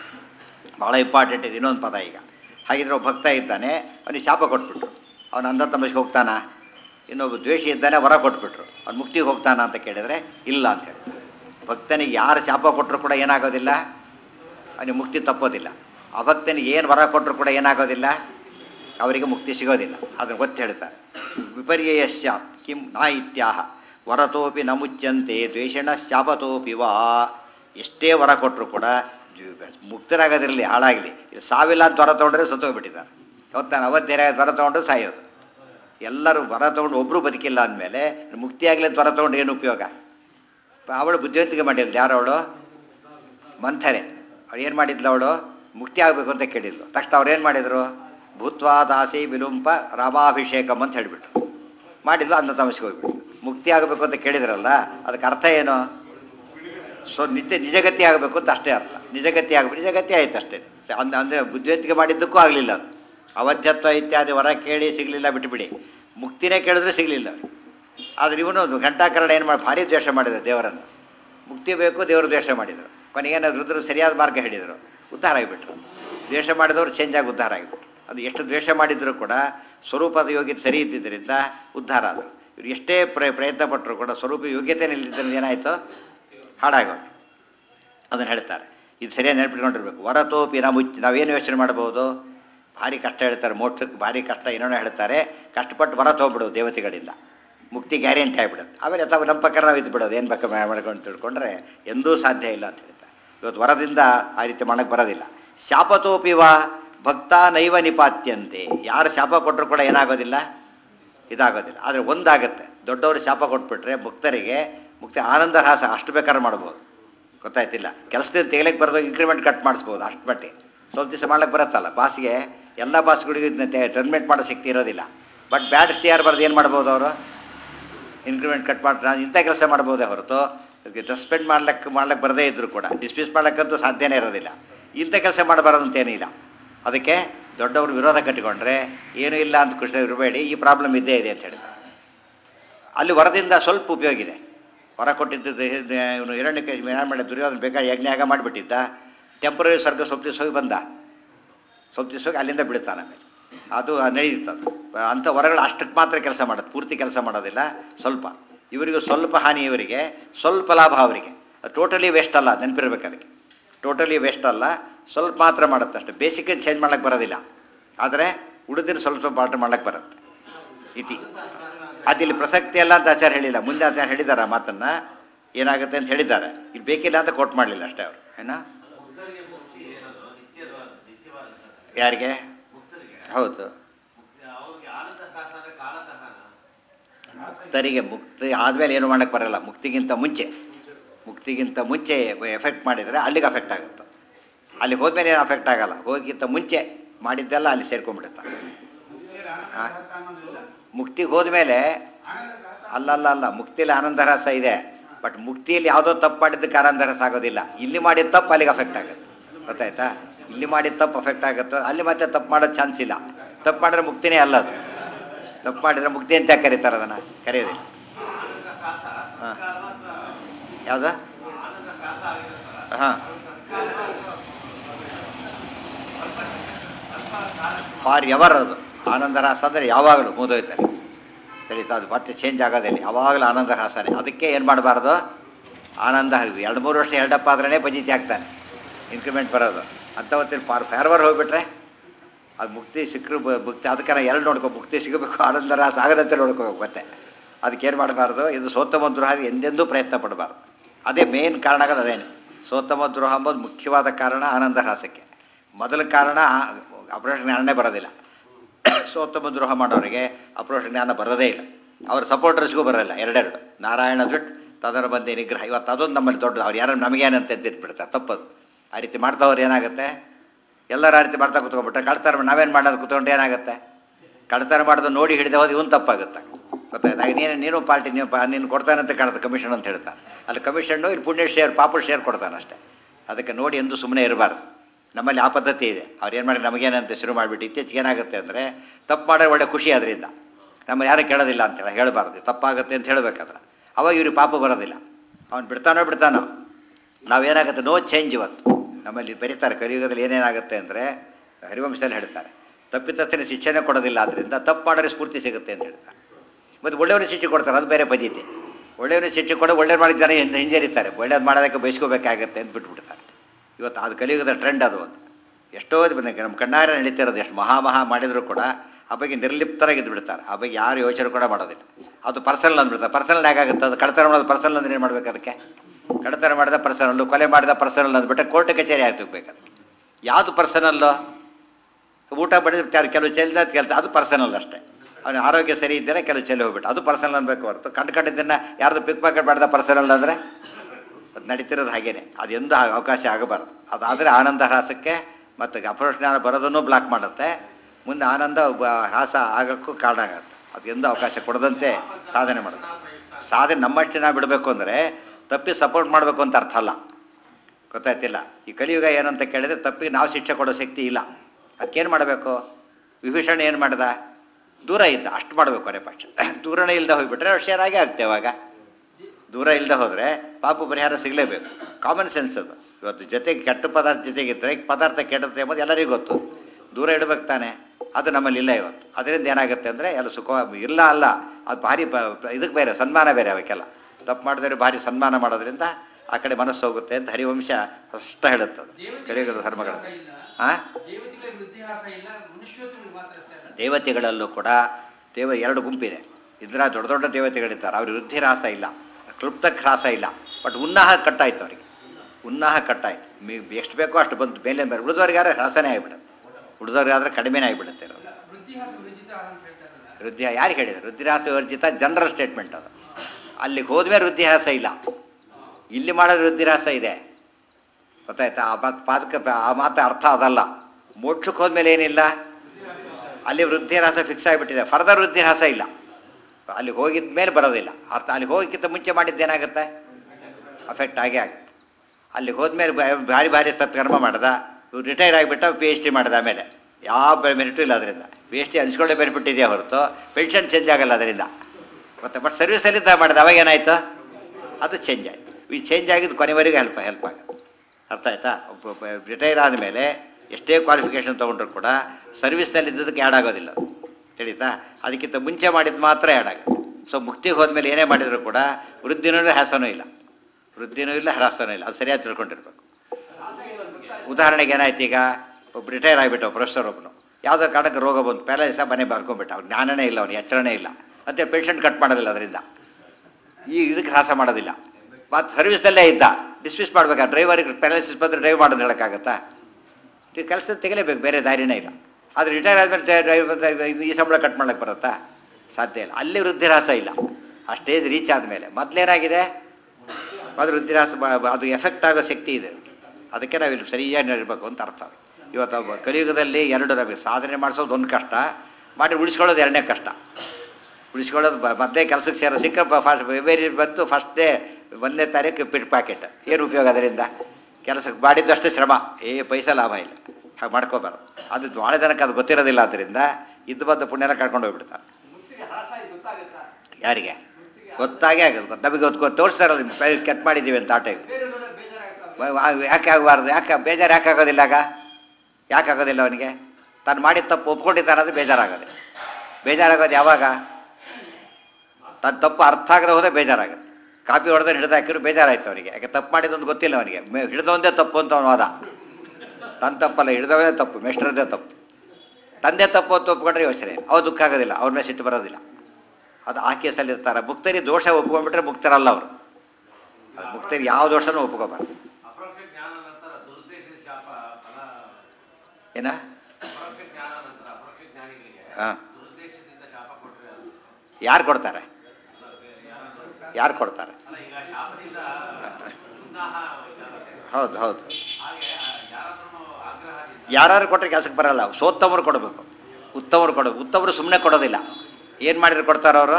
ಭಾಳ ಇಂಪಾರ್ಟೆಂಟ್ ಇದೆ ಇನ್ನೊಂದು ಪದ ಈಗ ಹಾಗಿದ್ರೆ ಒಬ್ಬ ಭಕ್ತ ಇದ್ದಾನೆ ಅವನಿಗೆ ಶಾಪ ಕೊಟ್ಬಿಟ್ರು ಅವನು ಅಂಧ ತಮಸ್ಗೆ ಹೋಗ್ತಾನ ಇನ್ನೊಬ್ಬ ದ್ವೇಷಿ ಇದ್ದಾನೆ ವರ ಕೊಟ್ಬಿಟ್ರು ಅವ್ನು ಮುಕ್ತಿಗೆ ಹೋಗ್ತಾನ ಅಂತ ಕೇಳಿದರೆ ಇಲ್ಲ ಅಂತ ಹೇಳ್ತಾರೆ ಭಕ್ತನಿಗೆ ಯಾರು ಶಾಪ ಕೊಟ್ಟರು ಕೂಡ ಏನಾಗೋದಿಲ್ಲ ಅವನಿಗೆ ಮುಕ್ತಿ ತಪ್ಪೋದಿಲ್ಲ ಆ ಭಕ್ತನಿಗೆ ಏನು ವರ ಕೊಟ್ಟರು ಕೂಡ ಏನಾಗೋದಿಲ್ಲ ಅವರಿಗೆ ಮುಕ್ತಿ ಸಿಗೋದಿಲ್ಲ ಅದನ್ನು ಗೊತ್ತು ಹೇಳ್ತಾರೆ ವಿಪರ್ಯಸ್ಯಾತ್ ಕಿಂ ನಾ ಇತ್ಯಾಹ ವರತೋಪಿ ನ ಮುಚ್ಚಂತೆ ದ್ವೇಷಣ ಶಾಪತೋಪಿ ವಾ ಎಷ್ಟೇ ವರ ಕೊಟ್ಟರು ಕೂಡ ಮುಕ್ತರಾಗೋದಿರಲಿ ಹಾಳಾಗಲಿ ಸಾವಿಲ್ಲ ಅಂತ ವರ ತೊಗೊಂಡ್ರೆ ಸತ್ತೋಗ್ಬಿಟ್ಟಿದ್ದಾರೆ ಅವತ್ತಾನು ಅವತ್ತೇರ ವರ ತೊಗೊಂಡ್ರೆ ಸಾಯೋದು ಎಲ್ಲರೂ ವರ ತೊಗೊಂಡು ಒಬ್ಬರು ಬದುಕಿಲ್ಲ ಅಂದಮೇಲೆ ಮುಕ್ತಿಯಾಗಲಿ ಅಂತ ವರ ತೊಗೊಂಡು ಏನು ಉಪಯೋಗ ಅವಳು ಬುದ್ಧಿವಂತಿಕೆ ಮಾಡಿದ್ಲು ಯಾರು ಅವಳು ಮಂಥರೆ ಅವಳು ಏನು ಮಾಡಿದ್ಲು ಅವಳು ಮುಕ್ತಿ ಆಗಬೇಕು ಅಂತ ಕೇಳಿದ್ಲು ತಕ್ಷಣ ಅವ್ರು ಏನು ಮಾಡಿದರು ಭೂತ್ವಾ ದಾಸಿ ವಿಲುಂಪ ರಾಮಾಭಿಷೇಕಂ ಅಂತ ಹೇಳಿಬಿಟ್ರು ಮಾಡಿದ್ಲು ಅನ್ನ ತಮಸ್ಗೆ ಹೋಗ್ಬಿಟ್ರು ಮುಕ್ತಿ ಆಗಬೇಕು ಅಂತ ಕೇಳಿದ್ರಲ್ಲ ಅದಕ್ಕೆ ಅರ್ಥ ಏನು ಸೊ ನಿತ್ಯ ನಿಜಗತಿ ಆಗಬೇಕು ಅಂತ ಅಷ್ಟೇ ಅರ್ಥ ನಿಜಗತಿ ಆಗಬೇಕು ನಿಜಗತಿ ಆಯ್ತು ಅಷ್ಟೇ ಅಂದ ಅಂದರೆ ಬುದ್ಧಿವಂತಿಕೆ ಮಾಡಿದ್ದಕ್ಕೂ ಆಗಲಿಲ್ಲ ಅದು ಅವಧ್ಯತ್ವ ಇತ್ಯಾದಿ ವರ ಕೇಳಿ ಸಿಗಲಿಲ್ಲ ಬಿಟ್ಟುಬಿಡಿ ಮುಕ್ತಿನೇ ಕೇಳಿದ್ರೆ ಸಿಗಲಿಲ್ಲ ಆದರೆ ಇವನು ಘಂಟಾಕರಣ ಏನು ಮಾಡಿ ಭಾರಿ ದ್ವೇಷ ಮಾಡಿದ್ರು ದೇವರನ್ನು ಮುಕ್ತಿ ಬೇಕು ದೇವರು ದ್ವೇಷ ಮಾಡಿದರು ಕೊನೆಗೇನು ರುದ್ರ ಸರಿಯಾದ ಮಾರ್ಗ ಹೇಳಿದರು ಉದ್ಧಾರ ಆಗಿಬಿಟ್ರು ದ್ವೇಷ ಮಾಡಿದವರು ಚೇಂಜ್ ಆಗಿ ಉದ್ಧಾರ ಆಗಿಬಿಟ್ರು ಅದು ಎಷ್ಟು ದ್ವೇಷ ಮಾಡಿದರೂ ಕೂಡ ಸ್ವರೂಪದ ಯೋಗ್ಯತೆ ಸರಿ ಇದ್ದಿದ್ದರಿಂದ ಉದ್ಧಾರ ಆದರು ಇವರು ಎಷ್ಟೇ ಪ್ರ ಪ್ರಯತ್ನ ಪಟ್ಟರು ಕೂಡ ಸ್ವರೂಪ ಯೋಗ್ಯತೆ ನಿಲ್ಲಿದ್ದರಿಂದ ಏನಾಯಿತು ಹಾಳಾಗೋದು ಅದನ್ನು ಹೇಳ್ತಾರೆ ಇದು ಸರಿಯಾಗಿ ನೆನಪಿಟ್ಕೊಂಡಿರ್ಬೇಕು ವರತೋಪಿ ನಾವು ಮುಚ್ಚಿ ನಾವೇನು ಯೋಚನೆ ಮಾಡ್ಬೋದು ಭಾರಿ ಕಷ್ಟ ಹೇಳ್ತಾರೆ ಮೋಕ್ಷಕ್ಕೆ ಭಾರಿ ಕಷ್ಟ ಏನೇನೋ ಹೇಳ್ತಾರೆ ಕಷ್ಟಪಟ್ಟು ವರ ತೊಗೊಬಿಡೋದು ದೇವತೆಗಳಿಂದ ಮುಕ್ತಿ ಗ್ಯಾರಂಟಿ ಆಗಿಬಿಡುತ್ತೆ ಆಮೇಲೆ ಅಥವಾ ನಮ್ಮ ಪಕ್ಕ ನಾವು ಇದ್ಬಿಡೋದು ಏನು ಬೇಕು ಮಾಡ್ಕೊಂಡು ತಿಳ್ಕೊಂಡ್ರೆ ಎಂದೂ ಸಾಧ್ಯ ಇಲ್ಲ ಅಂತ ಹೇಳ್ತಾರೆ ಇವತ್ತು ವರದಿಂದ ಆ ರೀತಿ ಮಾಡೋಕ್ಕೆ ಬರೋದಿಲ್ಲ ಶಾಪತೋಪಿ ವಾ ಭಕ್ತ ನೈವ ನಿಪಾತ್ಯಂತೆ ಯಾರು ಶಾಪ ಕೊಟ್ಟರು ಕೂಡ ಏನಾಗೋದಿಲ್ಲ ಇದಾಗೋದಿಲ್ಲ ಆದರೆ ಒಂದಾಗುತ್ತೆ ದೊಡ್ಡವರು ಶಾಪ ಕೊಟ್ಬಿಟ್ರೆ ಭಕ್ತರಿಗೆ ಮುಕ್ತಿ ಆನಂದ ಹಾಸ ಅಷ್ಟು ಬೇಕಾದ್ರೆ ಮಾಡ್ಬೋದು ಗೊತ್ತಾಯ್ತಿಲ್ಲ ಕೆಲಸದಿಂದ ತೆಗಿಲಿಕ್ಕೆ ಬರೋದು ಇನ್ಕ್ರಿಮೆಂಟ್ ಕಟ್ ಮಾಡಿಸ್ಬೋದು ಅಷ್ಟು ಮಟ್ಟಿಗೆ ಸ್ವಲ್ಪ ದಿವಸ ಮಾಡ್ಲಿಕ್ಕೆ ಬರುತ್ತಲ್ಲ ಬಾಸ್ಗೆ ಎಲ್ಲ ಬಾಸ್ಗಳಿಗೆ ಟರ್ಮಿನೇಟ್ ಮಾಡೋ ಶಕ್ತಿ ಇರೋದಿಲ್ಲ ಬಟ್ ಬ್ಯಾಡ್ ಸಿ ಆರ್ ಬರೋದು ಏನು ಮಾಡ್ಬೋದು ಅವರು ಇನ್ಕ್ರಿಮೆಂಟ್ ಕಟ್ ಮಾಡಿ ನಾನು ಇಂಥ ಕೆಲಸ ಮಾಡ್ಬೋದೇ ಹೊರತು ಸಸ್ಪೆಂಡ್ ಮಾಡ್ಲಿಕ್ಕೆ ಮಾಡ್ಲಿಕ್ಕೆ ಬರದೇ ಇದ್ದರೂ ಕೂಡ ಡಿಸ್ಮಿಸ್ ಮಾಡ್ಲಿಕ್ಕಂತೂ ಸಾಧ್ಯನೇ ಇರೋದಿಲ್ಲ ಇಂಥ ಕೆಲಸ ಮಾಡಬಾರದು ಅಂತೇನಿಲ್ಲ ಅದಕ್ಕೆ ದೊಡ್ಡವರು ವಿರೋಧ ಕಟ್ಟಿಕೊಂಡ್ರೆ ಏನೂ ಇಲ್ಲ ಅಂತ ಖುಷಿ ಇರಬೇಡಿ ಈ ಪ್ರಾಬ್ಲಮ್ ಇದ್ದೇ ಇದೆ ಅಂತ ಹೇಳಿದ್ರು ಅಲ್ಲಿ ವರದಿಂದ ಸ್ವಲ್ಪ ಉಪಯೋಗ ಇದೆ ವರ ಕೊಟ್ಟಿದ್ದು ಇವನು ಹಿರಣ್ಯಕ್ಕೆ ಏನು ಮಾಡಿ ದುರ್ಯೋಧನ ಬೇಕಾದ ಯಜ್ಞ ಯಾಗ ಮಾಡಿಬಿಟ್ಟಿದ್ದ ಟೆಂಪ್ರರಿ ಸ್ವರ್ಗ ಸ್ವಲ್ಪ ದಿವಸ ಹೋಗಿ ಬಂದ ಸ್ವಲ್ಪ ದಿವಸ ಹೋಗಿ ಅಲ್ಲಿಂದ ಬಿಡ್ತಾನೆ ಆಮೇಲೆ ಅದು ನಡೀತದೆ ಅಂಥ ಹೊರಗಳು ಅಷ್ಟಕ್ಕೆ ಮಾತ್ರ ಕೆಲಸ ಮಾಡೋದು ಪೂರ್ತಿ ಕೆಲಸ ಮಾಡೋದಿಲ್ಲ ಸ್ವಲ್ಪ ಇವರಿಗೂ ಸ್ವಲ್ಪ ಹಾನಿ ಇವರಿಗೆ ಸ್ವಲ್ಪ ಲಾಭ ಅವರಿಗೆ ಟೋಟಲಿ ವೇಸ್ಟ್ ಅಲ್ಲ ನೆನಪಿರ್ಬೇಕು ಅದಕ್ಕೆ ಟೋಟಲಿ ವೇಸ್ಟ್ ಅಲ್ಲ ಸ್ವಲ್ಪ ಮಾತ್ರ ಮಾಡುತ್ತೆ ಅಷ್ಟೇ ಬೇಸಿಕ್ ಚೇಂಜ್ ಮಾಡ್ಲಿಕ್ಕೆ ಬರೋದಿಲ್ಲ ಆದರೆ ಉಳಿದಿನ ಸ್ವಲ್ಪ ಸ್ವಲ್ಪ ಆರ್ಡರ್ ಮಾಡ್ಲಿಕ್ಕೆ ಬರುತ್ತೆ ಇತಿ ಅದಿಲ್ಲಿ ಪ್ರಸಕ್ತಿ ಅಲ್ಲ ಅಂತ ಆಚಾರ ಹೇಳಿಲ್ಲ ಮುಂದೆ ಆಚಾರ ಹೇಳಿದ್ದಾರೆ ಆ ಮಾತನ್ನು ಏನಾಗುತ್ತೆ ಅಂತ ಹೇಳಿದ್ದಾರೆ ಇಲ್ಲಿ ಬೇಕಿಲ್ಲ ಅಂತ ಕೋಟ್ ಮಾಡಲಿಲ್ಲ ಅಷ್ಟೇ ಅವರು ಏನ ಯಾರಿಗೆ ಹೌದು ಮುಕ್ತರಿಗೆ ಮುಕ್ತಿ ಆದಮೇಲೆ ಏನು ಮಾಡಕ್ಕೆ ಬರಲ್ಲ ಮುಕ್ತಿಗಿಂತ ಮುಂಚೆ ಮುಕ್ತಿಗಿಂತ ಮುಂಚೆ ಎಫೆಕ್ಟ್ ಮಾಡಿದರೆ ಅಲ್ಲಿಗೆ ಅಫೆಕ್ಟ್ ಆಗುತ್ತೆ ಅಲ್ಲಿಗೆ ಹೋದ್ಮೇಲೆ ಏನು ಅಫೆಕ್ಟ್ ಆಗಲ್ಲ ಹೋಗಿಂತ ಮುಂಚೆ ಮಾಡಿದ್ದೆಲ್ಲ ಅಲ್ಲಿ ಸೇರ್ಕೊಂಡ್ಬಿಡುತ್ತೆ ಆ? ಮುಕ್ತಿಗೆ ಹೋದ್ಮೇಲೆ ಅಲ್ಲಲ್ಲ ಅಲ್ಲ ಮುಕ್ತಿಲಿ ಆನಂದರಸ ಇದೆ ಬಟ್ ಮುಕ್ತಿಯಲ್ಲಿ ಯಾವುದೋ ತಪ್ಪು ಮಾಡಿದ್ದಕ್ಕೆ ಆನಂದರಸ ಆಗೋದಿಲ್ಲ ಇಲ್ಲಿ ಮಾಡಿದ ತಪ್ಪು ಅಲ್ಲಿಗೆ ಅಫೆಕ್ಟ್ ಆಗುತ್ತೆ ಗೊತ್ತಾಯ್ತಾ ಇಲ್ಲಿ ಮಾಡಿದ ತಪ್ಪು ಅಫೆಕ್ಟ್ ಆಗುತ್ತೋ ಅಲ್ಲಿ ಮತ್ತೆ ತಪ್ಪು ಮಾಡೋ ಚಾನ್ಸ್ ಇಲ್ಲ ತಪ್ಪು ಮಾಡಿದ್ರೆ ಮುಕ್ತಿನೇ ಅಲ್ಲ ಅದು ತಪ್ಪು ಮಾಡಿದ್ರೆ ಮುಕ್ತಿ ಅಂತ ಯಾಕೆ ಕರೀತಾರೆ ಅದನ್ನು ಕರೆಯೋದಿಲ್ಲ ಹಾಂ ಯಾವ್ದು ಹಾಂ ಫಾರ್ ಎವರ್ ಅದು ಆನಂದರಾಸ ಅಂದರೆ ಯಾವಾಗಲೂ ಮುಗಿದೋಯ್ತಾರೆ ತಿಳಿತಾ ಅದು ಮತ್ತೆ ಚೇಂಜ್ ಆಗೋದಿಲ್ಲ ಯಾವಾಗಲೂ ಆನಂದರಾಸನೇ ಅದಕ್ಕೆ ಏನು ಮಾಡಬಾರ್ದು ಆನಂದ ಎರಡು ಮೂರು ವರ್ಷ ಎರಡಪ್ಪ ಆದ್ರೇ ಪಂಜಿತಿ ಆಗ್ತಾನೆ ಇನ್ಕ್ರಿಮೆಂಟ್ ಬರೋದು ಅಂಥವತ್ತಿನ ಫಾರ್ ಫೇರ್ವರ್ ಹೋಗ್ಬಿಟ್ರೆ ಅದು ಮುಕ್ತಿ ಸಿಕ್ಕರು ಮುಕ್ತಿ ಅದಕ್ಕೆ ನಾವು ಎರಡು ನೋಡ್ಕೊ ಮುಕ್ತಿ ಸಿಗಬೇಕು ಆನಂದರಾಸ ಆಗದಂತೆ ನೋಡ್ಕೋಬೇಕು ಮತ್ತೆ ಅದಕ್ಕೆ ಏನು ಮಾಡಬಾರ್ದು ಇದು ಸೋತ್ತಮ ದ್ರೋಹ ಎಂದೆಂದೂ ಪ್ರಯತ್ನ ಪಡಬಾರ್ದು ಅದೇ ಮೇನ್ ಕಾರಣ ಆಗೋದು ಅದೇನು ಸೋತ್ತಮ ದ್ರೋಹ ಅಂಬೋದು ಮುಖ್ಯವಾದ ಕಾರಣ ಆನಂದಹಾಸಕ್ಕೆ ಮೊದಲ ಕಾರಣ ಅಪರೋಕ್ಷ ಜ್ಞಾನನೇ ಬರೋದಿಲ್ಲ ಸೋತ್ತಮ ದ್ರೋಹ ಮಾಡೋರಿಗೆ ಅಪರೋಕ್ಷ ಜ್ಞಾನ ಬರೋದೇ ಇಲ್ಲ ಅವ್ರ ಸಪೋರ್ಟರ್ಸ್ಗೂ ಬರೋಲ್ಲ ಎರಡೆರಡು ನಾರಾಯಣ ದುಡ್ಡು ತದರ ಬಂದೆ ನಿಗ್ರಹ ಇವತ್ತು ಅದೊಂದು ನಮ್ಮಲ್ಲಿ ದೊಡ್ಡದು ಅವ್ರು ಯಾರು ನಮಗೇನಂತ ಎದ್ದಿಟ್ಬಿಡ್ತಾರೆ ತಪ್ಪದು ಆ ರೀತಿ ಮಾಡ್ದವ್ರು ಏನಾಗುತ್ತೆ ಎಲ್ಲರೂ ಆ ರೀತಿ ಮಾಡ್ತಾ ಕೂತ್ಕೊಂಡ್ಬಿಟ್ರೆ ಕಳ್ತಾರ ನಾವೇನು ಮಾಡೋದು ಕೂತ್ಕೊಂಡು ಏನಾಗುತ್ತೆ ಕಳ್ತನ ಮಾಡೋದು ನೋಡಿ ಹಿಡಿದ ಹೋದ ಇವನು ತಪ್ಪಾಗುತ್ತೆ ಗೊತ್ತಾಯ್ತು ಆಗ ನೀನು ನೀನು ಪಾರ್ಟಿ ನೀವು ಪಾ ನೀನು ಕೊಡ್ತಾನಂತ ಕಾಣುತ್ತೆ ಕಮಿಷನ್ ಅಂತ ಹೇಳ್ತಾನೆ ಅಲ್ಲಿ ಕಮಿಷನ್ನು ಇಲ್ಲಿ ಪುಣ್ಯ ಶೇರ್ ಪಾಪು ಶೇರ್ ಕೊಡ್ತಾನೆ ಅಷ್ಟೇ ಅದಕ್ಕೆ ನೋಡಿ ಎಂದು ಸುಮ್ಮನೆ ಇರಬಾರ್ದು ನಮ್ಮಲ್ಲಿ ಆ ಪದ್ಧತಿ ಇದೆ ಅವ್ರು ಏನು ಮಾಡಿ ನಮಗೇನಂತ ಶುರು ಮಾಡಿಬಿಟ್ಟು ಇತ್ತೀಚೆಗೆ ಏನಾಗುತ್ತೆ ಅಂದರೆ ತಪ್ಪು ಮಾಡೋದು ಒಳ್ಳೆ ಖುಷಿ ಅದರಿಂದ ನಮ್ಮಲ್ಲಿ ಯಾರು ಕೇಳೋದಿಲ್ಲ ಅಂತೇಳಿ ಹೇಳಬಾರ್ದು ತಪ್ಪಾಗುತ್ತೆ ಅಂತ ಹೇಳಬೇಕಾದ್ರೆ ಅವಾಗ ಇವ್ರಿಗೆ ಪಾಪ ಬರೋದಿಲ್ಲ ಅವ್ನು ಬಿಡ್ತಾನೋ ಬಿಡ್ತಾನೋ ನಾವೇನಾಗುತ್ತೆ ನೋ ಚೇಂಜ್ ಇವತ್ತು ನಮ್ಮಲ್ಲಿ ಬರೀತಾರೆ ಕಲಿಯುಗದಲ್ಲಿ ಏನೇನಾಗುತ್ತೆ ಅಂದರೆ ಹರಿವಂಶದಲ್ಲಿ ಹೇಳ್ತಾರೆ ತಪ್ಪಿತಸ್ಥನ ಶಿಕ್ಷೆನೇ ಕೊಡೋದಿಲ್ಲ ಆದ್ದರಿಂದ ತಪ್ಪು ಮಾಡೋರಿಗೆ ಸ್ಫೂರ್ತಿ ಸಿಗುತ್ತೆ ಅಂತ ಹೇಳ್ತಾರೆ ಮತ್ತು ಒಳ್ಳೆಯವ್ರಿಗೆ ಶಿಕ್ಷೆ ಕೊಡ್ತಾರೆ ಅದು ಬೇರೆ ಪದ್ಧತಿ ಒಳ್ಳೆಯವ್ರಿಗೆ ಶಿಕ್ಷೆ ಕೊಡೋ ಒಳ್ಳೆಯವ್ರು ಮಾಡಿದ ಜನ ಹಿಂದೆ ಹಿಂಜರಿತಾರೆ ಒಳ್ಳೇದು ಮಾಡೋದಕ್ಕೆ ಬಯಸ್ಕೋಬೇಕಾಗತ್ತೆ ಅಂತ ಬಿಟ್ಬಿಡ್ತಾರೆ ಇವತ್ತು ಅದು ಕಲಿಯುಗದ ಟ್ರೆಂಡ್ ಅದು ಒಂದು ಎಷ್ಟೋ ಬಂದ ನಮ್ಮ ಕಣ್ಣಾರೆ ನಡೀತಿರೋದು ಎಷ್ಟು ಮಹಾ ಮಹಾ ಮಾಡಿದರೂ ಕೂಡ ಆ ಬಗ್ಗೆ ನಿರ್ಲಿಪ್ತರಾಗಿದ್ದು ಬಿಡ್ತಾರೆ ಆ ಬಗ್ಗೆ ಯಾರು ಯೋಚನೆ ಕೂಡ ಮಾಡೋದಿಲ್ಲ ಅದು ಪರ್ಸನಲ್ ಅಂದ್ಬಿಡ್ತಾರೆ ಪರ್ಸನಲ್ ಹೇಗಾಗುತ್ತೆ ಅದು ಕಳ್ತನ ಮಾಡೋದು ಪರ್ಸನಲ್ ಅಂದ್ರೆ ಏನು ಮಾಡ್ಬೇಕು ಅದಕ್ಕೆ ಕಳ್ತನ ಮಾಡಿದ ಪರ್ಸನಲ್ಲು ಕೊಲೆ ಮಾಡಿದ ಪರ್ಸನಲ್ ಅಂದ್ಬಿಟ್ಟೆ ಕೋರ್ಟ್ ಕಚೇರಿ ಆಗ್ತಿರ್ಬೇಕು ಅದಕ್ಕೆ ಯಾವುದು ಪರ್ಸನಲ್ಲು ಊಟ ಬಡಿದ ಕೆಲವು ಚೆಲ್ಲಿದ ಕೆಲಸ ಅದು ಪರ್ಸನಲ್ ಅಷ್ಟೇ ಅವನ ಆರೋಗ್ಯ ಸರಿ ಇದ್ದರೆ ಕೆಲವು ಚೆಲ್ಲಿ ಹೋಗ್ಬಿಟ್ಟು ಅದು ಪರ್ಸನಲ್ ಅನ್ಬೇಕು ಹೊರತು ಕಂಡು ಕಂಡಿದ್ದನ್ನು ಯಾರ್ದು ಪಿಕ್ ಪಾಕೆಟ್ ಮಾಡಿದ ಪರ್ಸನಲ್ ಅಂದರೆ ಅದು ನಡೀತಿರೋದು ಹಾಗೇನೆ ಅದು ಎಂದೂ ಆ- ಅವಕಾಶ ಆಗಬಾರ್ದು ಅದಾದರೆ ಆನಂದ ಹ್ರಾಸಕ್ಕೆ ಮತ್ತು ಅಪರೋಕ್ಷ ಜ್ಞಾನ ಬರೋದನ್ನು ಬ್ಲಾಕ್ ಮಾಡುತ್ತೆ ಮುಂದೆ ಆನಂದ ಬ- ಹ್ರಾಸ ಆಗೋಕ್ಕೂ ಕಾರಣ ಆಗುತ್ತೆ ಅದು ಎಂದೂ ಅವಕಾಶ ಕೊಡದಂತೆ ಸಾಧನೆ ಮಾಡುತ್ತೆ ಸಾಧನೆ ನಮ್ಮಷ್ಟು ನಾವು ಬಿಡಬೇಕು ಅಂದರೆ ತಪ್ಪಿ ಸಪೋರ್ಟ್ ಮಾಡಬೇಕು ಅಂತ ಅರ್ಥ ಅಲ್ಲ ಗೊತ್ತಾಯ್ತಿಲ್ಲ ಈ ಕಲಿಯುಗ ಏನು ಅಂತ ಕೇಳಿದ್ರೆ ತಪ್ಪಿಗೆ ನಾವು ಶಿಕ್ಷೆ ಕೊಡೋ ಶಕ್ತಿ ಇಲ್ಲ ಅದಕ್ಕೇನು ಮಾಡಬೇಕು ವಿಭೀಷಣ ಏನು ಮಾಡ್ದ ದೂರ ಇದ್ದ ಅಷ್ಟು ಮಾಡಬೇಕು ಅರೆ ಪಕ್ಷ ದೂರನೇ ಇಲ್ಲದೆ ಹೋಗ್ಬಿಟ್ರೆ ಶೇರ್ ಆಗೇ ಆಗ್ತೇವೆ ಅವಾಗ ದೂರ ಇಲ್ಲದೆ ಹೋದರೆ ಪಾಪ ಪರಿಹಾರ ಸಿಗಲೇಬೇಕು ಕಾಮನ್ ಸೆನ್ಸ್ ಅದು ಇವತ್ತು ಜೊತೆಗೆ ಕೆಟ್ಟ ಪದಾರ್ಥ ಜೊತೆಗಿದ್ದರೆ ಪದಾರ್ಥ ಕೆಟ್ಟತ್ತೆ ಎಂಬುದು ಎಲ್ಲರಿಗೂ ಗೊತ್ತು ದೂರ ಇಡಬೇಕು ತಾನೆ ಅದು ನಮ್ಮಲ್ಲಿ ಇಲ್ಲ ಇವತ್ತು ಅದರಿಂದ ಏನಾಗುತ್ತೆ ಅಂದರೆ ಎಲ್ಲ ಸುಖ ಇಲ್ಲ ಅಲ್ಲ ಅದು ಭಾರಿ ಬ ಇದಕ್ಕೆ ಬೇರೆ ಸನ್ಮಾನ ಬೇರೆ ಅವಕ್ಕೆಲ್ಲ ತಪ್ಪು ಮಾಡಿದ್ರೆ ಭಾರಿ ಸನ್ಮಾನ ಮಾಡೋದ್ರಿಂದ ಆ ಕಡೆ ಮನಸ್ಸು ಹೋಗುತ್ತೆ ಅಂತ ಹರಿವಂಶ ಸ್ಪಷ್ಟ ಹೇಳುತ್ತದೆ ಕಲಿಯುಗದ ಧರ್ಮಗಳು ಹಾಂ ದೇವತೆಗಳ ವೃದ್ಧಿಹಾಸ ಇಲ್ಲ ಮನುಷ್ಯೋತ್ತಮಿಗೆ ಮಾತ್ರ ಅಷ್ಟೇ ಅಲ್ಲ ದೇವತೆಗಳಲ್ಲೂ ಕೂಡ ದೇವ ಎರಡು ಗುಂಪಿದೆ ಇಂದ್ರ ದೊಡ್ಡ ದೊಡ್ಡ ದೇವತೆಗಳಿದ್ದಾರೆ ಅವ್ರಿಗೆ ವೃದ್ಧಿರಾಸ ಇಲ್ಲ ಕ್ಲುಪ್ತಕ್ರಾಸ ಇಲ್ಲ ಬಟ್ ಉನ್ನಾಹ ಕಟ್ಟಾಯ್ತು ಅವರಿಗೆ ಉನ್ನಾಹ ಕಟ್ಟಾಯ್ತು ಮೀ ಎಷ್ಟು ಬೇಕೋ ಅಷ್ಟು ಬಂತು ಮೇಲೆ ಬೇರೆ ಉಳಿದವ್ರಿಗಾದ್ರೆ ಹ್ರಾಸನೇ ಆಗಿಬಿಡುತ್ತೆ ಉಳಿದವ್ರಿಗಾದ್ರೆ ಕಡಿಮೆನೇ ಆಗಿಬಿಡುತ್ತೆ ಇರೋದು ಅಲ್ಲ ವೃದ್ಧಿಹಾಸ ವೃದ್ಧಿತ ಅಂತ ಹೇಳ್ತಾರಲ್ಲ ವೃದ್ಧಿ ಯಾರಿಗೆ ಹೇಳಿದ್ರು ವೃದ್ಧಿರಾಸ ವರ್ಜಿತ ಜನರಲ್ ಸ್ಟೇಟ್ಮೆಂಟ್ ಅದು ಅಲ್ಲಿಗೆ ಹೋದ್ಮೇಲೆ ವೃದ್ಧಿಹಾಸ ಇಲ್ಲ ಇಲ್ಲಿ ಮಾಡೋದು ವೃದ್ಧಿರಾಸ ಇದೆ ಗೊತ್ತಾಯ್ತಾ ಆ ಮಾತು ಪಾದಕ ಆ ಮಾತು ಅರ್ಥ ಅದಲ್ಲ ಮೋಕ್ಷಕ್ಕೆ ಹೋದ್ಮೇಲೆ ಏನಿಲ್ಲ ಅಲ್ಲಿ ವೃದ್ಧಿರಾಸ ಫಿಕ್ಸ್ ಆಗಿಬಿಟ್ಟಿದೆ ಫರ್ದರ್ ವೃದ್ಧಿರಾಸ ಇಲ್ಲ ಅಲ್ಲಿಗೆ ಹೋಗಿದ ಮೇಲೆ ಬರೋದಿಲ್ಲ ಅರ್ಥ ಅಲ್ಲಿಗೆ ಹೋಗೋಕ್ಕಿಂತ ಮುಂಚೆ ಮಾಡಿದ್ದೇನಾಗುತ್ತೆ ಅಫೆಕ್ಟ್ ಆಗೇ ಆಗುತ್ತೆ ಅಲ್ಲಿಗೆ ಹೋದ್ಮೇಲೆ ಬ- ಭಾರಿ ಭಾರಿ ಸತ್ಕರ್ಮ ಮಾಡ್ದ ರಿಟೈರ್ ಆಗಿಬಿಟ್ಟ ಪಿ ಎಚ್ ಡಿ ಮಾಡಿದ ಆಮೇಲೆ ಯಾವ ಬೆನಿಫಿಟು ಇಲ್ಲ ಅದರಿಂದ ಪಿ ಎಚ್ ಡಿ ಹಂಚ್ಕೊಳ್ಳೋ ಬೆನಿಫಿಟ್ ಇದೆಯಾ ಹೊರತು ಪೆನ್ಷನ್ ಚೇಂಜ್ ಆಗಲ್ಲ ಅದರಿಂದ ಮತ್ತೆ ಬಟ್ ಸರ್ವಿಸಲ್ಲಿದ್ದ ಮಾಡಿದ ಅವಾಗ ಏನಾಯಿತು ಅದು ಚೇಂಜ್ ಆಯಿತು ಈ ಚೇಂಜ್ ಆಗಿದ್ದು ಕೊನೆವರೆಗೂ ಹೆಲ್ಪ್ ಹೆಲ್ಪ್ ಆಗುತ್ತೆ ಅರ್ಥ ಆಯ್ತಾ ರಿಟೈರ್ ಆದಮೇಲೆ ಎಷ್ಟೇ ಕ್ವಾಲಿಫಿಕೇಷನ್ ತೊಗೊಂಡ್ರು ಕೂಡ ಸರ್ವಿಸ್ನಲ್ಲಿ ಇದ್ದದಕ್ಕೆ ಆ್ಯಡ್ ಆಗೋದಿಲ್ಲ ಅದು. ತಿಳಿತಾ ಅದಕ್ಕಿಂತ ಮುಂಚೆ ಮಾಡಿದ್ದು ಮಾತ್ರ ಆ್ಯಡ್ ಆಗುತ್ತೆ ಸೊ ಮುಕ್ತಿಗೆ ಹೋದ್ಮೇಲೆ ಏನೇ ಮಾಡಿದ್ರು ಕೂಡ ವೃದ್ಧಿನೂ ಇಲ್ಲ ಹ್ಯಾಸನೂ ಇಲ್ಲ ವೃದ್ಧಿನೂ ಇಲ್ಲ ಹ್ರಾಸನೂ ಇಲ್ಲ ಅದು ಸರಿಯಾಗಿ ತಿಳ್ಕೊಂಡಿರ್ಬೇಕು ಉದಾಹರಣೆಗೆ ಏನಾಯ್ತು ಈಗ ಒಬ್ಬ ರಿಟೈರ್ ಆಗಿಬಿಟ್ಟು ಪ್ರೊಫೆಸರ್ ಒಬ್ಬನು ಯಾವುದೋ ಕಾರಣಕ್ಕೆ ರೋಗ ಬಂತು ಪ್ಯಾಲೇಸ ಮನೆ ಬರ್ಕೊಂಡ್ಬಿಟ್ಟ ಅವ್ನು ಜ್ಞಾನನೇ ಇಲ್ಲ ಅವ್ನು ಎಚ್ಚರಣೆ ಇಲ್ಲ ಮತ್ತೆ ಪೇಷಂಟ್ ಕಟ್ ಮಾಡೋದಿಲ್ಲ ಅದರಿಂದ ಈ ಇದಕ್ಕೆ ಹ್ರಾಸ ಮಾಡೋದಿಲ್ಲ ಮತ್ತು ಸರ್ವಿಸ್ದಲ್ಲೇ ಇದ್ದ ಡಿಸ್ಮಿಸ್ ಮಾಡ್ಬೇಕಾ ಡ್ರೈವರಿಗೆ ಪ್ಯಾರಾಲಿಸಿಸ್ ಬಂದರೆ ಡ್ರೈವ್ ಮಾಡೋದು ಹೇಳೋಕ್ಕಾಗತ್ತಾ ಈ ಕೆಲಸ ತೆಗಿಲೇಬೇಕು ಬೇರೆ ದಾರಿನೇ ಇಲ್ಲ ಆದರೆ ರಿಟೈರ್ ಆದಮೇಲೆ ಡ್ರೈವ್ ಈ ಸಂಬಳ ಕಟ್ ಮಾಡ್ಲಿಕ್ಕೆ ಬರುತ್ತಾ ಸಾಧ್ಯ ಇಲ್ಲ ಅಲ್ಲಿ ವೃದ್ಧಿರಾಸ ಇಲ್ಲ ಆ ಸ್ಟೇಜ್ ರೀಚ್ ಆದಮೇಲೆ ಮೊದಲೇನಾಗಿದೆ ಅದು ವೃದ್ಧಿರಾಸ ಬ- ಬ- ಅದು ಎಫೆಕ್ಟ್ ಆಗೋ ಶಕ್ತಿ ಇದೆ ಅದಕ್ಕೆ ನಾವು ಇಲ್ಲಿ ಸರಿಯಾಗಿ ಇರಬೇಕು ಅಂತ ಅರ್ಥ ಇವತ್ತು ಒಬ್ಬ ಕಲಿಯುಗದಲ್ಲಿ ಎರಡು ನಮಗೆ ಸಾಧನೆ ಮಾಡಿಸೋದು ಒಂದು ಕಷ್ಟ ಮಾಡಿ ಉಳಿಸ್ಕೊಳ್ಳೋದು ಎರಡನೇ ಕಷ್ಟ ಉಳಿಸ್ಕೊಳ್ಳೋದು ಬ- ಮೊದಲೇ ಕೆಲಸಕ್ಕೆ ಸೇರೋ ಸಿಕ್ಕ ಫಸ್ಟ್ ಫೆಬ್ರವರಿ ಬಂತು ಫಸ್ಟ್ ಡೇ ಒಂದನೇ ತಾರೀಕು ಪಿಟ್ ಪ್ಯಾಕೆಟ್ ಏನು ಉಪಯೋಗ ಅದರಿಂದ ಕೆಲಸಕ್ಕೆ ಮಾಡಿದ್ದಷ್ಟು ಶ್ರಮ ಏ ಪೈಸಾ ಲಾಭ ಇಲ್ಲ ಹಾಗೆ ಮಾಡ್ಕೋಬಾರ್ದು ಅದು ಭಾಳ ಜನಕ್ಕೆ ಅದು ಗೊತ್ತಿರೋದಿಲ್ಲ ಆದ್ದರಿಂದ ಇದ್ದು ಬಂದು ಪುಣ್ಯನ ಕಳ್ಕೊಂಡು ಹೋಗ್ಬಿಡ್ತಾರೆ ಮುಕ್ತಿಗೆ ಹ್ರಾಸ ಇದು ಗೊತ್ತಾಗುತ್ತಾ ಯಾರಿಗೆ ಗೊತ್ತಾಗೇ ಆಗೋದು ನಮಗೆ ಗೊತ್ತು ತೋರಿಸ್ತಾರಲ್ಲ ನಿಮ್ಮ ಪೈ ಕೆಟ್ ಮಾಡಿದ್ದೀವಿ ಅಂತ ಆ ಟೈಮ್ ಬೇರೆ ನೋಡಿದ್ರೆ ಬೇಜಾರಾಗ್ತವೆ ಯಾಕೆ ಆಗಬಾರ್ದು ಯಾಕೆ ಬೇಜಾರು ಯಾಕೆ ಆಗೋದಿಲ್ಲ ಆಗ ಯಾಕೆ ಆಗೋದಿಲ್ಲ ಅವನಿಗೆ ತಾನು ಮಾಡಿದ ತಪ್ಪು ಒಪ್ಕೊಂಡಿದ್ದಾನೆ ಅದು ಬೇಜಾರಾಗೋದು ಬೇಜಾರಾಗೋದು ಯಾವಾಗ ತನ್ನ ತಪ್ಪು ಅರ್ಥ ಆಗದೆ ಹೋದರೆ ಬೇಜಾರಾಗುತ್ತೆ ಕಾಪಿ ಹೊಡೆದ್ರೆ ಹಿಡಿದು ಹಾಕಿದ್ರು ಬೇಜಾರಾಯ್ತು ಅವನಿಗೆ ಯಾಕೆ ತಪ್ಪು ಮಾಡಿದ್ದೊಂದು ಗೊತ್ತಿಲ್ಲ ಅವನಿಗೆ ಮೆ- ಹಿಡ್ದವಂದೇ ತಪ್ಪು ಅಂತ ಅವನು ವಾದ ತನ್ನ ತಪ್ಪಲ್ಲ ಹಿಡ್ದವನೇ ತಪ್ಪು ಮೆಸ್ಟ್ರದ್ದೇ ತಪ್ಪು ತಂದೆ ತಪ್ಪು ಅಂತ ಒಪ್ಕೊಂಡ್ರೆ ಯೋಚನೆ ಅವ ದುಃಖ ಆಗೋದಿಲ್ಲ ಅವ್ರ ಮೇಲೆ ಸಿಟ್ಟು ಬರೋದಿಲ್ಲ ಅದು ಆ ಕೇಸಲ್ಲಿ ಇರ್ತಾರೆ ಮುಕ್ತರಿ ದೋಷ ಒಪ್ಕೊಂಡ್ಬಿಟ್ರೆ ಮುಕ್ತರಲ್ಲ ಅವರು ಅದು ಮುಕ್ತರಿ ಯಾವ ದೋಷನೂ ಒಪ್ಕೋಬಾರ್ದು ಅಪರೋಕ್ಷ ಜ್ಞಾನ ನಂತರ ದುರುದ್ದೇಶದ ಶಾಪ ಫಲ ಏನ ಅಪರೋಕ್ಷ ಜ್ಞಾನ ನಂತರ ಅಪರೋಕ್ಷ ಜ್ಞಾನಿಗಳಿಗೆ ಹಾಂ ದುರುದ್ದೇಶದಿಂದ ಶಾಪ ಕೊಟ್ಟರೆ ಅದು ಯಾರು ಕೊಡ್ತಾರೆ ಯಾರು ಕೊಡ್ತಾರೆ ಅಲ್ಲ ಈಗ ಶಾಪದಿಂದ ಪುನಃ ಇದಾಗುತ್ತೆ ಹೌದು ಹೌದು ಹಾಗೆ ಯಾರಾದ್ರೂ ಆಗ್ರಹದಿಂದ ಯಾರು ಕೊಟ್ಟರೆ ಕೆಲಸಕ್ಕೆ ಬರಲ್ಲ ಸೋತ್ತಮರು ಕೊಡಬೇಕು ಉತ್ತಮರು ಕೊಡಬೇಕು ಉತ್ತಮರು ಸುಮ್ಮನೆ ಕೊಡೋದಿಲ್ಲ ಏನು ಮಾಡಿದ್ರೆ ಕೊಡ್ತಾರೆ ಅವರು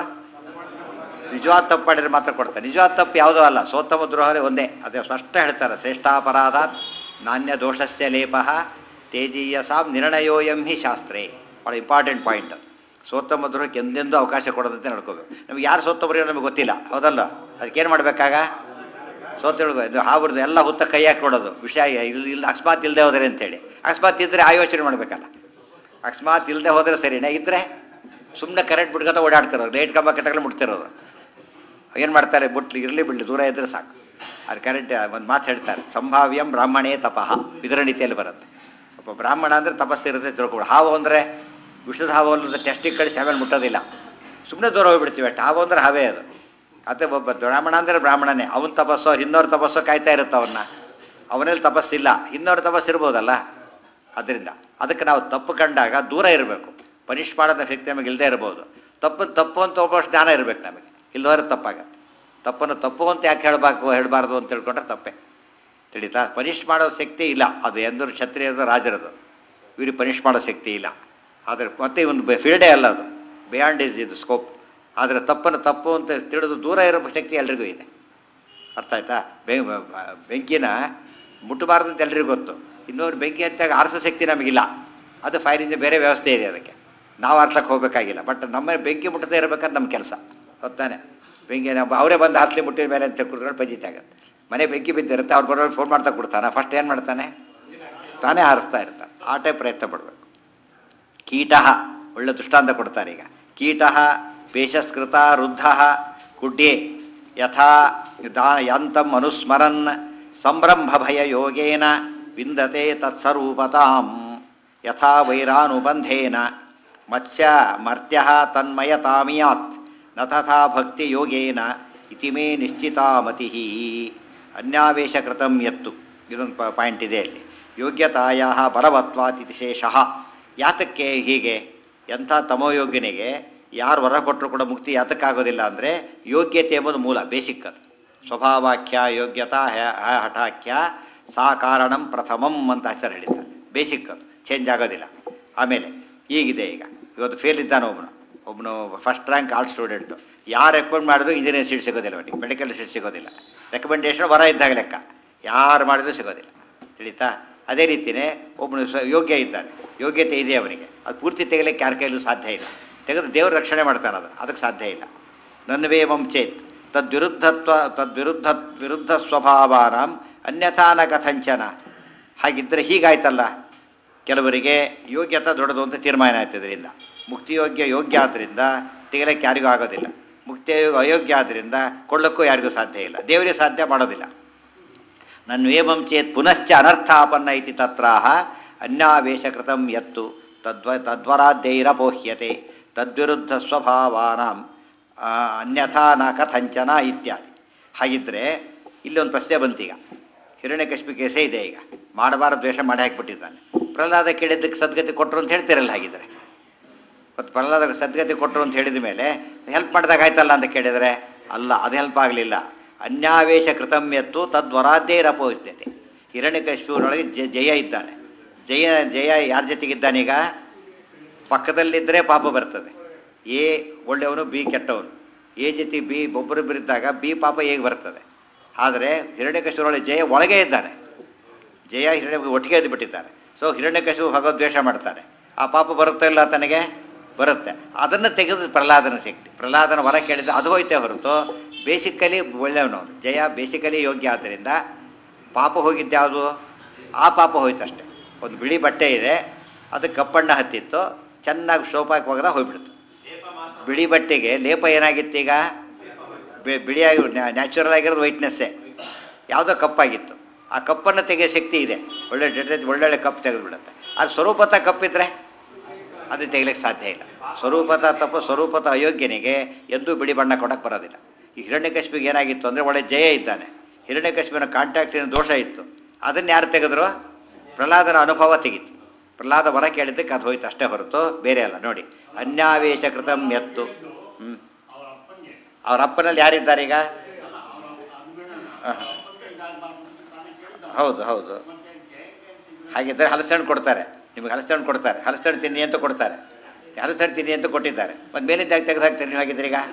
ನಿಜವಾದ ತಪ್ಪು ಮಾಡಿದ್ರೆ ಮಾತ್ರ ಕೊಡ್ತಾರೆ ನಿಜವಾದ ತಪ್ಪು ಯಾವುದೂ ಅಲ್ಲ ಸೋತ್ತಮ ದ್ರೋಹರೇ ಒಂದೇ ಅದೇ ಸ್ಪಷ್ಟ ಹೇಳ್ತಾರೆ ಶ್ರೇಷ್ಠಾಪರಾಧ ನಾಣ್ಯ ದೋಷಸ್ಯ ಲೇಪ ತೇಜೀಯಸಾಂ ನಿರ್ಣಯೋಯಂ ಹಿ ಶಾಸ್ತ್ರೇ ಭಾಳ ಇಂಪಾರ್ಟೆಂಟ್ ಪಾಯಿಂಟ್ ಸೋತ್ತಮ ದ್ರೋಹಕ್ಕೆ ಎಂದೆಂದೂ ಅವಕಾಶ ಕೊಡೋದಂತೆ ನಡ್ಕೋಬೇಕು ನಮ್ಗೆ ಯಾರು ಸೋತ್ತಮರು ನಮಗೆ ಗೊತ್ತಿಲ್ಲ ಹೌದಲ್ಲ ಅದಕ್ಕೇನು ಮಾಡಬೇಕಾಗ ಸೋತಿಳ್ದು ಇದು ಹಾವ್ರದ್ದು ಎಲ್ಲ ಹುತ್ತ ಕೈ ಹಾಕಿ ಕೊಡೋದು ವಿಷಯ ಇಲ್ಲಿ ಇಲ್ಲ ಅಕಸ್ಮಾತ್ ಇಲ್ಲದೆ ಹೋದರೆ ಅಂತೇಳಿ ಅಕಸ್ಮಾತ್ ಇದ್ದರೆ ಆ ಯೋಚನೆ ಮಾಡಬೇಕಲ್ಲ ಅಕಸ್ಮಾತ್ ಇಲ್ಲದೆ ಹೋದರೆ ಸರಿನೇ ಇದ್ದರೆ ಸುಮ್ಮನೆ ಕರೆಂಟ್ ಬಿಡ್ಕೊತ ಓಡಾಡ್ತಿರೋದು ಲೈಟ್ ಕಂಬ ಕಟ್ಟಗಳು ಮುಟ್ತಿರೋದು ಏನು ಮಾಡ್ತಾರೆ ಬುಟ್ಲಿ ಇರಲಿ ಬಿಡಲಿ ದೂರ ಇದ್ದರೆ ಸಾಕು ಅದು ಕರೆಂಟ್ ಒಂದು ಮಾತು ಹೇಳ್ತಾರೆ ಸಂಭಾವ್ಯಂ ಬ್ರಾಹ್ಮಣೇ ತಪಃ ಇದರ ನೀತಿಯಲ್ಲಿ ಬರುತ್ತೆ ಒಬ್ಬ ಬ್ರಾಹ್ಮಣ ಅಂದರೆ ತಪಸ್ಸಿರುತ್ತೆ ತಿಳ್ಕೊಡು ಹಾವು ಅಂದರೆ ವಿಷದ ಹಾವು ಅನ್ನೋದು ಟೆಸ್ಟಿಗೆ ಕಳಿಸಿ ಆಮೇಲೆ ಮುಟ್ಟೋದಿಲ್ಲ ಸುಮ್ಮನೆ ದೂರ ಹೋಗ್ಬಿಡ್ತೀವಿ ಅಷ್ಟು ಹಾವು ಅಂದರೆ ಹಾವೇ ಅದು ಅದೇ ಒಬ್ಬ ಬ್ರಾಹ್ಮಣ ಅಂದರೆ ಬ್ರಾಹ್ಮಣನೇ ಅವನ ತಪಸ್ಸೋ ಇನ್ನೋರು ತಪಸ್ಸೋ ಕಾಯ್ತಾ ಇರುತ್ತೆ ಅವನ್ನ ಅವನಲ್ಲಿ ತಪಸ್ಸಿಲ್ಲ ಇನ್ನೋರು ತಪಸ್ಸು ಇರ್ಬೋದಲ್ಲ ಅದರಿಂದ ಅದಕ್ಕೆ ನಾವು ತಪ್ಪು ಕಂಡಾಗ ದೂರ ಇರಬೇಕು ಪನಿಷ್ ಮಾಡೋದ ಶಕ್ತಿ ನಮಗೆ ಇಲ್ಲದೆ ಇರ್ಬೋದು ತಪ್ಪು ತಪ್ಪು ಅಂತ ಒಬ್ಬಷ್ಟು ಜ್ಞಾನ ಇರಬೇಕು ನಮಗೆ ಇಲ್ಲದವರೆ ತಪ್ಪಾಗತ್ತೆ ತಪ್ಪನ್ನು ತಪ್ಪು ಅಂತ ಯಾಕೆ ಹೇಳಬೇಕು ಹೇಳಬಾರ್ದು ಅಂತ ತಿಳ್ಕೊಂಡ್ರೆ ತಪ್ಪೇ ತಿಳಿತಾ ಪನಿಷ್ ಮಾಡೋ ಶಕ್ತಿ ಇಲ್ಲ ಅದು ಎಂದರು ಕ್ಷತ್ರಿಯದು ರಾಜರದು ಇವ್ರಿಗೆ ಪನಿಷ್ ಮಾಡೋ ಶಕ್ತಿ ಇಲ್ಲ ಆದರೆ ಮತ್ತೆ ಒಂದು ಫೀಲ್ಡೇ ಅಲ್ಲ ಅದು ಬಿಯಾಂಡ್ ಈಸ್ ಇದು ಸ್ಕೋಪ್ ಆದರೆ ತಪ್ಪನ್ನು ತಪ್ಪು ಅಂತ ತಿಳಿದು ದೂರ ಇರೋ ಶಕ್ತಿ ಎಲ್ರಿಗೂ ಇದೆ ಅರ್ಥ ಆಯ್ತಾ ಬೆ ಬ- ಬೆಂಕಿನ ಮುಟ್ಟಬಾರ್ದು ಅಂತ ಎಲ್ರಿಗೂ ಗೊತ್ತು ಇನ್ನೊಂದು ಬೆಂಕಿ ಹತ್ತಾಗ ಆರಿಸೋ ಶಕ್ತಿ ನಮಗಿಲ್ಲ ಅದು ಫೈರಿಂದ ಬೇರೆ ವ್ಯವಸ್ಥೆ ಇದೆ ಅದಕ್ಕೆ ನಾವು ಆರ್ಸಕ್ಕೆ ಹೋಗಬೇಕಾಗಿಲ್ಲ ಬಟ್ ನಮ್ಮ ಬೆಂಕಿ ಮುಟ್ಟದೇ ಇರಬೇಕಾದ್ರೆ ನಮ್ಮ ಕೆಲಸ ಹೊತ್ತಾನೆ ಬೆಂಕಿ ನಾವು ಅವರೇ ಬಂದು ಹಾಸ್ಲಿ ಮುಟ್ಟಿದ ಮೇಲೆ ಅಂತ ಕುಡ್ಕೊಂಡು ಪಂಜಿತ ಆಗುತ್ತೆ ಮನೆ ಬೆಂಕಿ ಬಿದ್ದಿರುತ್ತೆ ಅವ್ರು ಬರೋರು ಫೋನ್ ಮಾಡ್ತಾ ಕೊಡ್ತಾನೆ ಫಸ್ಟ್ ಏನು ಮಾಡ್ತಾನೆ ತಾನೇ ಹಾರಿಸ್ತಾ ಇರ್ತಾನೆ ಆ ಟೈಪ್ ಪ್ರಯತ್ನ ಪಡಬೇಕು ಕೀಟ ಒಳ್ಳೆ ದೃಷ್ಟಾಂತ ಕೊಡ್ತಾರೆ ಈಗ ಕೀಟ ಪೇಶಸ್ಕೃತ ವೃದ್ಧ ಕುಡ್ಯೆ ಯಥಾ ದಾ ಯಾಂತಂ ಅನುಸ್ಮರನ್ ಸಂಭ್ರಂಭ ಭಯ ಯೋಗೇನ ವಿಂದತೆ ತತ್ಸರೂಪತಾಂ ಯಥಾ ವೈರಾನುಬಂಧೇನ ಮತ್ಸ್ಯ ಮರ್ತ್ಯ ತನ್ಮಯತಾಮಿಯಾತ್ ನ ತಥಾ ಭಕ್ತಿ ಯೋಗೇನ ಇತಿ ಮೇ ನಿಶ್ಚಿತಾ ಮತಿ ಅನ್ಯಾವೇಶಕೃತಂ ಯತ್ತು ಇದೊಂದು ಪಾಯಿಂಟ್ ಇದೆ ಅಲ್ಲಿ ಯೋಗ್ಯತಾಯ ಬಲವತ್ವಾತ್ ಇತಿ ಶೇಷಃ ಯಾತಕ್ಕೆ ಹೀಗೆ ಎಂಥ ತಮೋಯೋಗ್ಯನಿಗೆ ಯಾರು ವರ ಕೊಟ್ಟರು ಕೂಡ ಮುಕ್ತಿ ಯಾತಕ್ಕಾಗೋದಿಲ್ಲ ಅಂದರೆ ಯೋಗ್ಯತೆ ಎಂಬುದು ಮೂಲ ಬೇಸಿಕ್ ಅದು ಸ್ವಭಾವಾಖ್ಯ ಯೋಗ್ಯತಾ ಹ- ಹ- ಹಠಾಖ್ಯ ಸಾ ಕಾರಣಂ ಪ್ರಥಮಂ ಅಂತ ಹೆಸರು ಹೇಳಿದ್ದಾರೆ ಬೇಸಿಕ್ ಅದು ಚೇಂಜ್ ಆಗೋದಿಲ್ಲ ಆಮೇಲೆ ಈಗಿದೆ ಈಗ ಇವತ್ತು ಫೇಲ್ ಇದ್ದಾನೆ ಒಬ್ಬನು ಒಬ್ಬನು ಫಸ್ಟ್ ರ್ಯಾಂಕ್ ಆರ್ಟ್ ಸ್ಟೂಡೆಂಟು ಯಾರು ರೆಕಮೆಂಡ್ ಮಾಡಿದ್ರು ಇಂಜಿನಿಯರ್ ಸೀಟ್ ಸಿಗೋದಿಲ್ಲ ಅವನಿಗೆ ಮೆಡಿಕಲ್ ಸೀಟ್ ಸಿಗೋದಿಲ್ಲ ರೆಕಮೆಂಡೇಶನ್ ವರ ಇದ್ದಾಗ ಲೆಕ್ಕ ಯಾರು ಮಾಡಿದ್ರು ಸಿಗೋದಿಲ್ಲ ತಿಳಿತಾ ಅದೇ ರೀತಿಯೇ ಒಬ್ಬನು ಸ್ವ ಯೋಗ್ಯ ಇದ್ದಾನೆ ಯೋಗ್ಯತೆ ಇದೆ ಅವನಿಗೆ ಅದು ಪೂರ್ತಿ ತೆಗಲಿಕ್ಕೆ ಯಾರ ಕೈಲೂ ಸಾಧ್ಯ ಇಲ್ಲ ತೆಗೆದು ದೇವರು ರಕ್ಷಣೆ ಮಾಡ್ತಾನೆ ಅದನ್ನು ಅದಕ್ಕೆ ಸಾಧ್ಯ ಇಲ್ಲ ನನ್ವೇಮಂ ಚೇತ್ ತದ್ವಿರುದ್ಧತ್ವ ತದ್ವಿರುದ್ಧ ವಿರುದ್ಧ ಸ್ವಭಾವಾನಾಂ ಅನ್ಯಥಾ ನ ಕಥಂಚನ ಹಾಗಿದ್ದರೆ ಹೀಗಾಯ್ತಲ್ಲ ಕೆಲವರಿಗೆ ಯೋಗ್ಯತೆ ದೊಡ್ಡದು ಅಂತ ತೀರ್ಮಾನ ಆಯ್ತು ಇದರಿಂದ ಮುಕ್ತಿಯೋಗ್ಯ ಯೋಗ್ಯ ಆದ್ದರಿಂದ ತೆಗಿಲಿಕ್ಕೆ ಯಾರಿಗೂ ಆಗೋದಿಲ್ಲ ಮುಕ್ತಿ ಅಯೋಗ್ಯ ಆದ್ದರಿಂದ ಕೊಳ್ಳಕ್ಕೂ ಯಾರಿಗೂ ಸಾಧ್ಯ ಇಲ್ಲ ದೇವರಿಗೆ ಸಾಧ್ಯ ಮಾಡೋದಿಲ್ಲ ನನ್ವೇಮಂ ಚೇತ್ ಪುನಶ್ಚ ಅನರ್ಥಾಪನ್ನ ಇತಿ ತತ್ರಾಹ ಅನ್ಯಾವೇಶಕೃತಂ ಯತ್ತು ತದ್ವ ತದ್ವರಾದ್ಯೈರಪೋಹ್ಯತೆ ತದ್ವಿರುದ್ಧ ಸ್ವಭಾವಾನಾಂ ಆ, ಅನ್ಯಥಾ ನ ಕಥಂಚನ ಇತ್ಯಾದಿ ಹಾಗಿದ್ರೆ ಇಲ್ಲಿ ಒಂದು ಪ್ರಶ್ನೆ ಬಂತೀಗ ಹಿರಣ್ಯಕಶ್ಮಿ ಕೇಸೇ ಇದೆ ಈಗ ಮಾಡಬಾರದು ದ್ವೇಷ ಮಾಡಿ ಹಾಕಿಬಿಟ್ಟಿದ್ದಾನೆ ಪ್ರಹ್ಲಾದ ಕೇಳಿದ್ದಕ್ಕೆ ಸದ್ಗತಿ ಕೊಟ್ಟರು ಅಂತ ಹೇಳ್ತಿರಲ್ಲ ಹಾಗಿದ್ರೆ ಮತ್ತು ಪ್ರಹ್ಲಾದ ಸದ್ಗತಿ ಕೊಟ್ಟರು ಅಂತ ಹೇಳಿದ ಮೇಲೆ ಹೆಲ್ಪ್ ಮಾಡಿದಾಗ ಆಯ್ತಲ್ಲ ಅಂತ ಕೇಳಿದರೆ ಅಲ್ಲ ಅದು ಹೆಲ್ಪ್ ಆಗಲಿಲ್ಲ ಅನ್ಯಾವೇಶ ಕೃತಮ್ಯತ್ತು ತದ್ವರಾದ್ಯೈರಪೋಹಿತ್ಯತೆ ಹಿರಣ್ಯಕಶ್ಮಿಯೊಳಗೆ ಜ ಜಯ ಇದ್ದಾನೆ ಜಯ ಜಯ ಯಾರ ಜೊತೆಗಿದ್ದಾನೀಗ ಪಕ್ಕದಲ್ಲಿದ್ದರೆ ಪಾಪ ಬರ್ತದೆ ಎ ಒಳ್ಳೆಯವನು ಬಿ ಕೆಟ್ಟವನು ಎ ಜೊತೆ ಬಿ ಒಬ್ಬರಿಬ್ಬರಿದ್ದಾಗ ಬಿ ಪಾಪ ಹೇಗೆ ಬರ್ತದೆ ಆದರೆ ಹಿರಣ್ಯಕಶ್ಮಿಯೊಳಗೆ ಜಯ ಒಳಗೆ ಇದ್ದಾನೆ ಜಯ ಹಿರಣ್ಯ ಒಟ್ಟಿಗೆ ಎದ್ದು ಬಿಟ್ಟಿದ್ದಾರೆ ಸೊ ಹಿರಣ್ಯಕಶಿಪು ಭಗವದ್ವೇಷ ಮಾಡ್ತಾನೆ ಆ ಪಾಪ ಬರುತ್ತಾ ಇಲ್ಲ ತನಗೆ ಬರುತ್ತೆ ಅದನ್ನು ತೆಗೆದು ಪ್ರಹ್ಲಾದನ ಶಕ್ತಿ ಪ್ರಹ್ಲಾದನ ಹೊರ ಕೇಳಿದ ಅದು ಹೋಯ್ತೆ ಹೊರತು ಬೇಸಿಕಲಿ ಒಳ್ಳೆಯವನು ಅವನು. ಜಯ ಬೇಸಿಕಲಿ ಯೋಗ್ಯ ಆದ್ದರಿಂದ ಪಾಪ ಹೋಗಿದ್ದ್ಯಾವುದು ಆ ಪಾಪ ಹೋಯ್ತಷ್ಟೆ ಒಂದು ಬಿಳಿ ಬಟ್ಟೆ ಇದೆ ಅದು ಕಪ್ಪಣ್ಣ ಹತ್ತಿತ್ತು ಚೆನ್ನಾಗಿ ಶೋಪಾಗಿ ಹೋಗದ ಹೋಗ್ಬಿಡ್ತು ಬಿಳಿ ಬಟ್ಟೆಗೆ ಲೇಪ ಏನಾಗಿತ್ತು ಈಗ ಬೆ- ಬಿಳಿಯಾಗಿ ನ್ಯಾಚುರಲ್ ಆಗಿರೋದು ವೈಟ್ನೆಸ್ಸೇ ಯಾವುದೋ ಕಪ್ಪಾಗಿತ್ತು ಆ ಕಪ್ಪನ್ನು ತೆಗೆಯೋ ಶಕ್ತಿ ಇದೆ ಒಳ್ಳೆ ಡೆಟರ್ಜೆಂಟ್ ಒಳ್ಳೊಳ್ಳೆ ಕಪ್ ತೆಗೆದುಬಿಡುತ್ತೆ ಅದು ಸ್ವರೂಪತ ಕಪ್ಪಿದ್ರೆ ಅದು ತೆಗಿಲಿಕ್ಕೆ ಸಾಧ್ಯ ಇಲ್ಲ ಸ್ವರೂಪತ ತಪ್ಪು ಸ್ವರೂಪತ ಅಯೋಗ್ಯನಿಗೆ ಎಂದೂ ಬಿಳಿ ಬಣ್ಣ ಕೊಡಕ್ಕೆ ಬರೋದಿಲ್ಲ ಈ ಹಿರಣ್ಯಕಶ್ಮಿಗೆ ಏನಾಗಿತ್ತು ಅಂದರೆ ಒಳ್ಳೆ ಜಯ ಇದ್ದಾನೆ ಹಿರಣ್ಯಕಶ್ಮಿನ ಕಾಂಟ್ಯಾಕ್ಟಿನ ದೋಷ ಇತ್ತು ಅದನ್ನು ಯಾರು ತೆಗೆದ್ರು ಪ್ರಹ್ಲಾದನ ಅನುಭವ ತೆಗಿತು ಪ್ರಹ್ಲಾದ ಹೊರ ಕೇಳಿದ್ದಕ್ಕೆ ಅದು ಹೋಯ್ತು ಅಷ್ಟೇ ಹೊರತು ಬೇರೆ ಅಲ್ಲ ನೋಡಿ ಅನ್ಯಾವೇಶ ಕೃತಂ ಎತ್ತು ಹ್ಞೂ ಅವ್ರ ಅಪ್ಪನಲ್ಲಿ ಯಾರಿದ್ದಾರೆ ಈಗ ಆಹಾ. ಹೌದು ಹೌದು ಹಾಗಿದ್ದರೆ ಹಲಸಣ್ಣು ಕೊಡ್ತಾರೆ ನಿಮಗೆ ಹಲಸಣ್ಣು ಕೊಡ್ತಾರೆ ಹಲಸಣ್ಣು ತಿನ್ನಿ ಅಂತ ಕೊಡ್ತಾರೆ ಹಲಸಣ್ಣು ತಿನ್ನಿ ಅಂತ ಕೊಟ್ಟಿದ್ದಾರೆ ಒಂದು ಮೇಲಿದ್ದಾಗ ತೆಗೆದು ಹಾಕ್ತೀರಿ ನೀವು ಹಾಗಿದ್ರೆ ಈಗ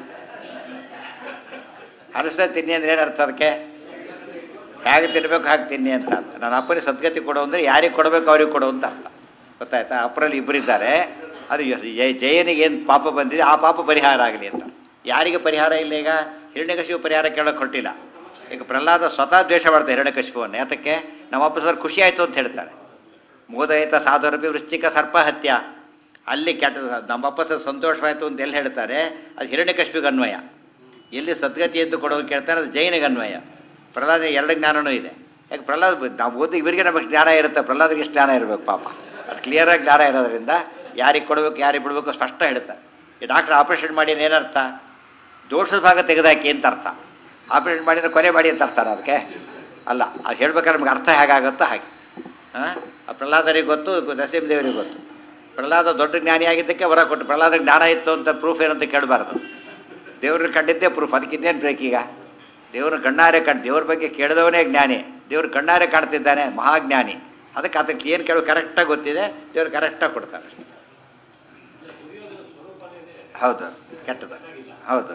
ಹಲಸಣ್ಣು ತಿನ್ನಿ ಅಂದ್ರೆ ಏನು ಅರ್ಥ ಅದಕ್ಕೆ ಹೇಗೆ ತಿನ್ಬೇಕು ಹಾಗೆ ತಿನ್ನಿ ಅಂತ ಅರ್ಥ ನನ್ನ ಅಪ್ಪನಿಗೆ ಸದ್ಗತಿ ಕೊಡು ಅಂದರೆ ಯಾರಿಗೆ ಕೊಡಬೇಕು ಅವ್ರಿಗೆ ಕೊಡು ಅಂತ ಅರ್ಥ ಗೊತ್ತಾಯ್ತಾ ಅಪ್ಪರಲ್ಲಿ ಇಬ್ಬರಿದ್ದಾರೆ ಅದು ಜಯ ಜಯನಿಗೆ ಏನು ಪಾಪ ಬಂದಿದೆ ಆ ಪಾಪ ಪರಿಹಾರ ಆಗಲಿ ಅಂತ ಯಾರಿಗೆ ಪರಿಹಾರ ಇಲ್ಲ ಈಗ ಹಿರಣ್ಯಕಶಿಪು ಪರಿಹಾರ ಕೇಳೋಕೆ ಹೊರಟಿಲ್ಲ ಈಗ ಪ್ರಹ್ಲಾದ ಸ್ವತಃ ದ್ವೇಷ ಮಾಡ್ತಾರೆ ಹಿರಣ್ಯಕಶಿಪುವನ್ನು ಯಾತಕ್ಕೆ ನಮ್ಮ ಅಪ್ಪ ಸರ್ ಖುಷಿ ಆಯಿತು ಅಂತ ಹೇಳ್ತಾರೆ ಮೋದಯಿತ ಸಾಧುರಪಿ ವೃಶ್ಚಿಕ ಸರ್ಪ ಹತ್ಯ ಅಲ್ಲಿ ಕೆಟ್ಟ ನಮ್ಮಪ್ಪ ಸರ್ ಸಂತೋಷವಾಯಿತು ಅಂತ ಎಲ್ಲಿ ಹೇಳ್ತಾರೆ ಅದು ಹಿರಣ್ಯಕಶಿಪಿಗೆ ಅನ್ವಯ ಎಲ್ಲಿ ಸದ್ಗತಿ ಎಂದು ಕೊಡೋದು ಕೇಳ್ತಾರೆ ಅದು ಜೈನಿಗೆ ಅನ್ವಯ ಪ್ರಹ್ಲಾದ ಎರಡು ಜ್ಞಾನನೂ ಇದೆ ಯಾಕೆ ಪ್ರಹ್ಲಾದ ನಾವು ಓದಿ ಇವರಿಗೆ ನಮಗೆ ಜ್ಞಾನ ಇರುತ್ತೆ ಪ್ರಹ್ಲಾದರಿಗೆ ಎಷ್ಟು ಜ್ಞಾನ ಇರಬೇಕು ಪಾಪ ಅದು ಕ್ಲಿಯರಾಗಿ ಜ್ಞಾನ ಇರೋದ್ರಿಂದ ಯಾರಿಗೆ ಕೊಡಬೇಕು ಯಾರಿಗೆ ಬಿಡಬೇಕು ಸ್ಪಷ್ಟ ಹೇಳ್ತಾರೆ ಈ ಡಾಕ್ಟ್ರ್ ಆಪ್ರೇಷನ್ ಮಾಡಿ ಏನರ್ಥ ದೋಷದ ಭಾಗ ತೆಗೆದಾಕಿ ಅಂತ ಅರ್ಥ ಆಪ್ರೇಷನ್ ಮಾಡಿದ್ರೆ ಕೊನೆ ಮಾಡಿ ಅಂತ ಅರ್ಥ ಅದಕ್ಕೆ ಅಲ್ಲ ಅದು ಹೇಳ್ಬೇಕಾದ್ರೆ ನಮ್ಗೆ ಅರ್ಥ ಹೇಗಾಗುತ್ತೋ ಹಾಗೆ ಹಾಂ ಆ ಪ್ರಹ್ಲಾದರಿಗೆ ಗೊತ್ತು ನರಸಿಂಹದೇವರಿಗೆ ಗೊತ್ತು ಪ್ರಹ್ಲಾದ ದೊಡ್ಡ ಜ್ಞಾನಿ ಆಗಿದ್ದಕ್ಕೆ ಹೊರ ಕೊಟ್ಟು ಪ್ರಹ್ಲಾದ ಜ್ಞಾನ ಇತ್ತು ಅಂತ ಪ್ರೂಫ್ ಏನಂತ ಕೇಳಬಾರ್ದು ದೇವ್ರನ್ನ ಕಂಡಿದ್ದೇ ಪ್ರೂಫ್ ಅದಕ್ಕೆ ಇನ್ನೇನು ಬೇಕು ಈಗ ದೇವ್ರ ಕಣ್ಣಾರೆ ಕಂಡು ದೇವ್ರ ಬಗ್ಗೆ ಕೇಳಿದವನೇ ಜ್ಞಾನಿ ದೇವ್ರ ಕಣ್ಣಾರೆ ಕಾಣ್ತಿದ್ದಾನೆ ಮಹಾಜ್ಞಾನಿ ಅದಕ್ಕೆ ಅದಕ್ಕೆ ಏನು ಕೇಳೋ ಕರೆಕ್ಟಾಗಿ ಗೊತ್ತಿದೆ ದೇವ್ರು ಕರೆಕ್ಟಾಗಿ ಕೊಡ್ತಾರೆ ಹೌದು ಕೆಟ್ಟದು ಹೌದು